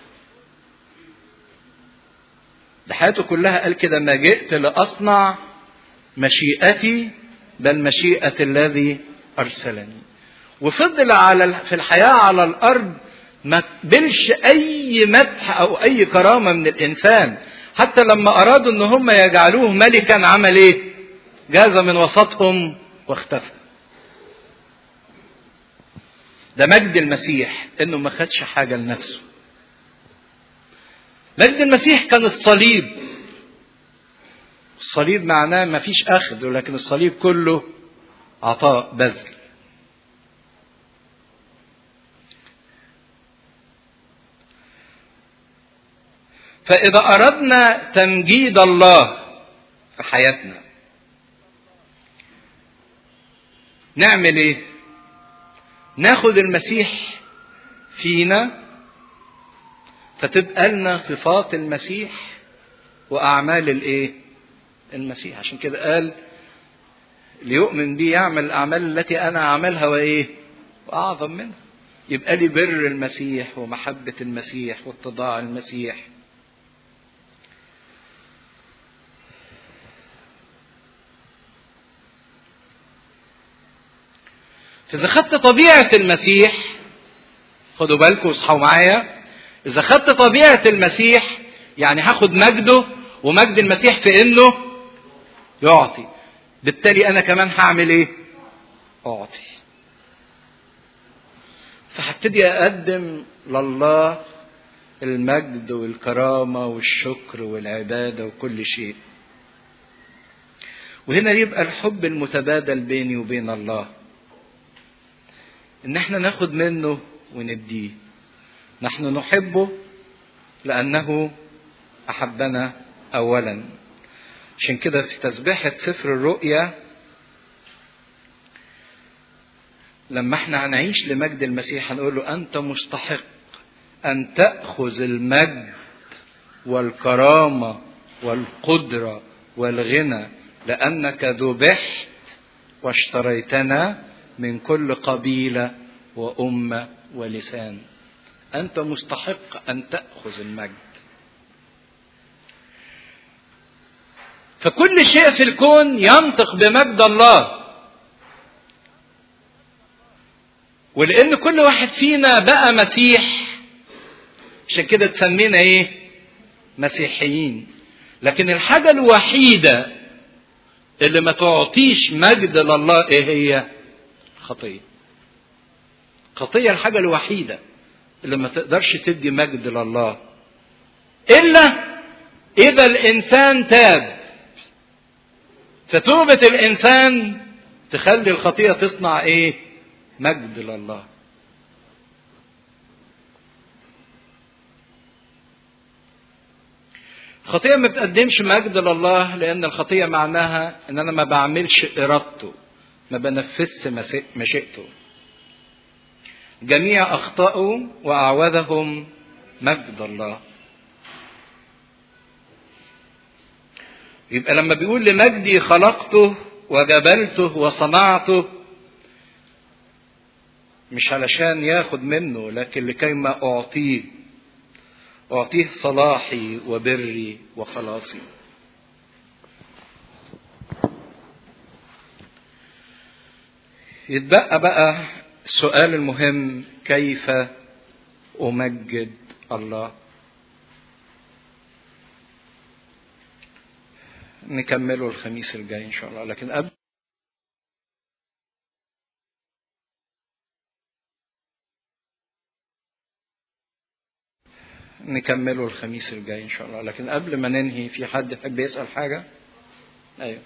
ده حياته كلها قال كده ما جئت لأصنع مشيئتي بل مشيئة الذي أرسلني وفضل على في الحياة على الأرض ما قبلش أي مدح أو أي كرامة من الإنسان حتى لما أرادوا إن هم يجعلوه ملكا عمل إيه؟ جاز من وسطهم واختفى. ده مجد المسيح إنه ما خدش حاجة لنفسه. مجد المسيح كان الصليب. الصليب معناه ما فيش أخذ ولكن الصليب كله عطاء بذل. فإذا أردنا تمجيد الله في حياتنا نعمل إيه؟ ناخد المسيح فينا فتبقى لنا صفات المسيح وأعمال الإيه؟ المسيح عشان كده قال ليؤمن بي يعمل الأعمال التي أنا أعملها وإيه؟ وأعظم منها يبقى لي بر المسيح ومحبة المسيح واتضاع المسيح فإذا خدت طبيعة المسيح خدوا بالكم واصحوا معايا إذا خدت طبيعة المسيح يعني هاخد مجده ومجد المسيح في إنه يعطي بالتالي أنا كمان هعمل إيه؟ أعطي فهبتدي أقدم لله المجد والكرامة والشكر والعبادة وكل شيء وهنا يبقى الحب المتبادل بيني وبين الله ان احنا ناخد منه ونديه نحن نحبه لانه احبنا اولا عشان كده في تسبيحة سفر الرؤيا لما احنا هنعيش لمجد المسيح هنقول له انت مستحق ان تاخذ المجد والكرامه والقدره والغنى لانك ذبحت واشتريتنا من كل قبيله وامه ولسان انت مستحق ان تاخذ المجد فكل شيء في الكون ينطق بمجد الله ولان كل واحد فينا بقى مسيح عشان كده تسمينا ايه مسيحيين لكن الحاجه الوحيده اللي ما تعطيش مجد لله ايه هي خطيه خطيه الحاجه الوحيده اللي ما تقدرش تدي مجد لله الا اذا الانسان تاب فتوبه الانسان تخلي الخطيه تصنع ايه مجد لله الخطية ما بتقدمش مجد لله لأن الخطية معناها إن أنا ما بعملش إرادته ما بنفذش مشيئته جميع أخطأوا وأعوذهم مجد الله يبقى لما بيقول لمجدي خلقته وجبلته وصنعته مش علشان ياخد منه لكن لكي ما أعطيه أعطيه صلاحي وبري وخلاصي يتبقى بقى السؤال المهم كيف أمجد الله نكمله الخميس الجاي إن شاء الله لكن قبل نكمله الخميس الجاي ان شاء الله لكن قبل ما ننهي في حد يحب يسال حاجه ايوه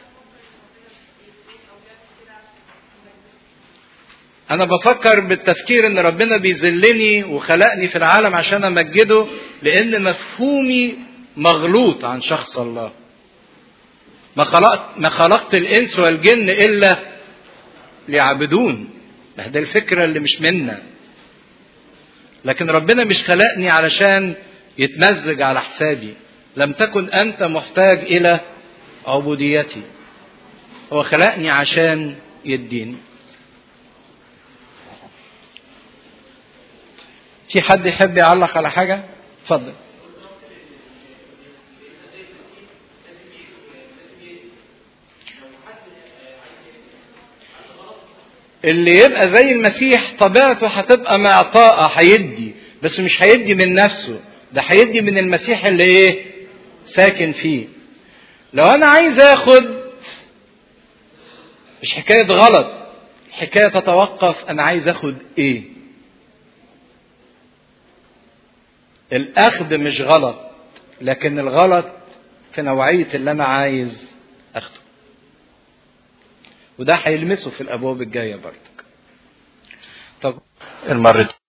انا بفكر بالتفكير ان ربنا بيذلني وخلقني في العالم عشان امجده لان مفهومي مغلوط عن شخص الله ما خلقت ما خلقت الانس والجن الا ليعبدون ده الفكره اللي مش منا لكن ربنا مش خلقني علشان يتمزج على حسابي لم تكن انت محتاج الى عبوديتي هو خلقني عشان يديني في حد يحب يعلق على حاجة اتفضل اللي يبقى زي المسيح طبيعته هتبقى معطاءة هيدي بس مش هيدي من نفسه ده هيدي من المسيح اللي ايه ساكن فيه لو انا عايز اخد مش حكاية غلط الحكاية تتوقف انا عايز اخد ايه الاخذ مش غلط لكن الغلط في نوعية اللي انا عايز اخده وده هيلمسه في الابواب الجاية برضك طب المرة